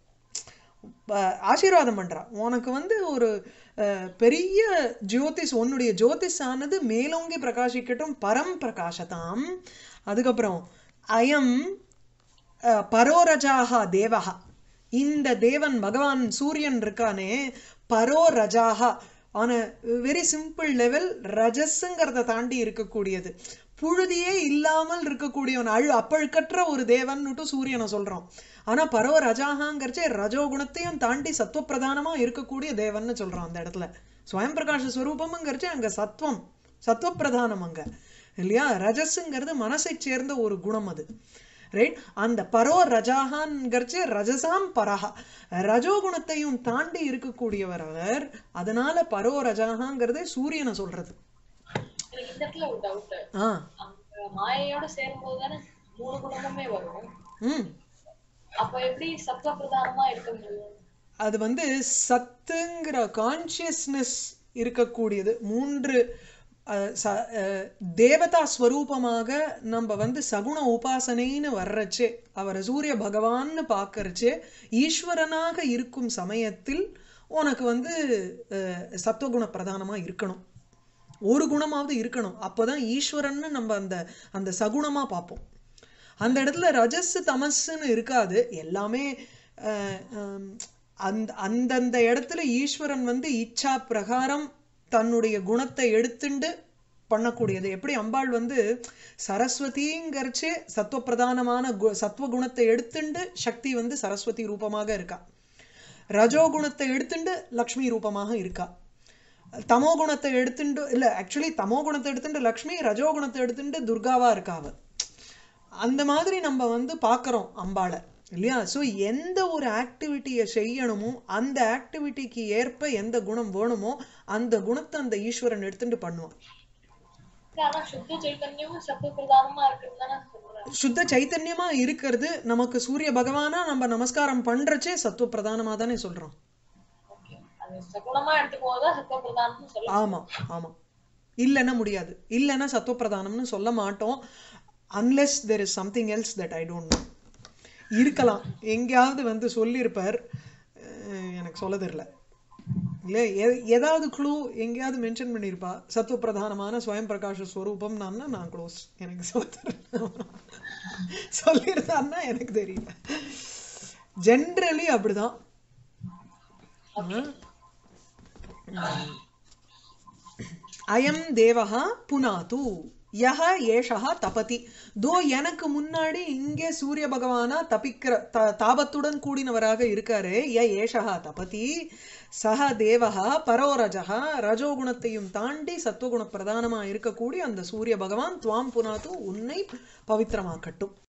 ப- ஆசீர்வாதம் பண்றா உனக்கு வந்து ஒரு அஹ், பெரிய ஜோதிஸ் உன்னுடைய ஜோதிஸ் ஆனது மேலோங்கி பிரகாசிக்கட்டும் பரம் பிரகாசதாம் அதுக்கப்புறம் அயம் அஹ், பரோரஜாக தேவஹா இந்த தேவன் பகவான் சூரியன் இருக்கானே பரோரஜாக ஆன் வெரி சிம்பிள் லெவல் ரஜஸ்ங்கிறத தாண்டி இருக்கக்கூடியது புழுதியே இல்லாமல் இருக்கக்கூடியவன் அழு அப்பழுக்கற்ற ஒரு தேவன்னுட்டு சூரியனை சொல்றோம் ஆனா பரவ ரஜாகாங்கிறச்சே ரஜோகுணத்தையும் தாண்டி சத்துவப்பிரதானமா இருக்கக்கூடிய தேவன்னு சொல்றோம் அந்த இடத்துல ஸ்வயம் பிரகாஷ ஸ்வரூபம்ங்கிறச்சே அங்க சத்துவம் சத்துவப்பிரதானம் அங்க இல்லையா ரஜஸ்ங்கிறது மனசை சேர்ந்த ஒரு குணம் அது ரைட் அந்த பரோ ரஜாகான்கிறச்சு ரஜசாம் பரஹா ரஜோகுணத்தையும் தாண்டி இருக்கக்கூடியவர் அவர் அதனால பரோ ரஜாகாங்கிறதே சூரியனை சொல்றது எனக்கு இந்த இடத்துல ஒரு டவுட் ஆ அந்த மாயையோட சேரும்போது தானே மூணு குணமுமே வரும் ம் அப்ப எப்படி சத்துவ பிரதானமா இருக்க முடியும் அது வந்து சத்துங்கிற கான்சியஸ்னஸ் இருக்கக்கூடியது மூன்று அஹ், ச- அஹ், தேவதா ஸ்வரூபமாக நம்ம வந்து சகுண உபாசனைன்னு வர்றச்சே அவரை சூரிய பகவான்னு பார்க்கறச்சே ஈஸ்வரனாக இருக்கும் சமயத்தில் உனக்கு வந்து அஹ், சத்துவகுண பிரதானமா இருக்கணும் ஒரு குணமாவது இருக்கணும் அப்போதான் ஈஸ்வரன்னு நம்ம அந்த அந்த சகுணமா பார்ப்போம் அந்த இடத்துல ரஜஸ் தமஸ்ன்னு இருக்காது எல்லாமே அஹ், ஹம், அந்த அந்தந்த இடத்துல ஈஸ்வரன் வந்து இச்சா பிரகாரம் தன்னுடைய குணத்தை எடுத்துண்டு பண்ணக்கூடியது எப்படி அம்பாள் வந்து சரஸ்வதிங்கிறச்சே சத்துவப்பிரதானமான கு சத்துவ குணத்தை எடுத்துண்டு சக்தி வந்து சரஸ்வதி ரூபமாக இருக்கா ரஜோகுணத்தை எடுத்துண்டு லக்ஷ்மி ரூபமாக இருக்கா தமோ குணத்தை எடுத்துண்டு இல்ல ஆக்சுவலி தமோ குணத்தை எடுத்துட்டு லக்ஷ்மி ரஜோகுணத்தை எடுத்துட்டு துர்காவா இருக்கா அவ அந்த மாதிரி நம்ம வந்து பார்க்குறோம் அம்பாளை இல்லையா ஸோ எந்த ஒரு ஆக்டிவிட்டியை செய்யணுமோ அந்த ஆக்டிவிட்டிக்கு ஏற்ப எந்த குணம் வேணுமோ அந்த குணத்தை அந்த ஈஸ்வரன் எடுத்துட்டு பண்ணுவான் ஆனா சுத்த சைத்தன்யமும் சத்துவ பிரதானமா இருக்குன்னு தானே சொல்றேன் சுத்த சைத்தன்யமா இருக்கிறது நமக்கு சூரிய பகவானா நம்ம நமஸ்காரம் பண்றச்சே சத்துவ பிரதானமா தானே சொல்றோம் ஓகே அது சகுணமா எடுத்துக்கும் போது சத்துவ பிரதானம்னு சொல்லலாம் ஆமா ஆமா இல்லைன்னா முடியாது இல்லைன்னா சத்துவ பிரதானம்னு சொல்ல மாட்டோம் unless there is something else that I don't know இருக்கலாம் எங்கேயாவது வந்து சொல்லியிருப்பார் அஹ் எனக்கு சொல்ல தெரியல இல்லை எ- ஏதாவது க்ளூ எங்கேயாவது மென்ஷன் பண்ணியிருப்பா சத்துவ பிரதானமான ஸ்வயம் பிரகாஷ ஸ்வரூபம் நான் நான் க்ளோஸ் எனக்கு சொல்ல தெரியல சொல்லியிருந்தான்னா எனக்கு தெரியல ஜென்ரலி அப்படிதான் அயம் தேவஹா புனாது யஹ ஏஷஹா தபதி தோ எனக்கு முன்னாடி இங்கே சூரிய பகவானா தபிக்கிற த தாபத்துடன் கூடினவராக இருக்காரு ய ஏஷஹா தபதி சஹ தேவஹா பரோரஜஹா ரஜோகுணத்தையும் தாண்டி சத்துவகுண பிரதானமா இருக்கக்கூடிய அந்த சூரிய பகவான் துவாம் புனாது உன்னை பவித்திரமாக்கட்டும்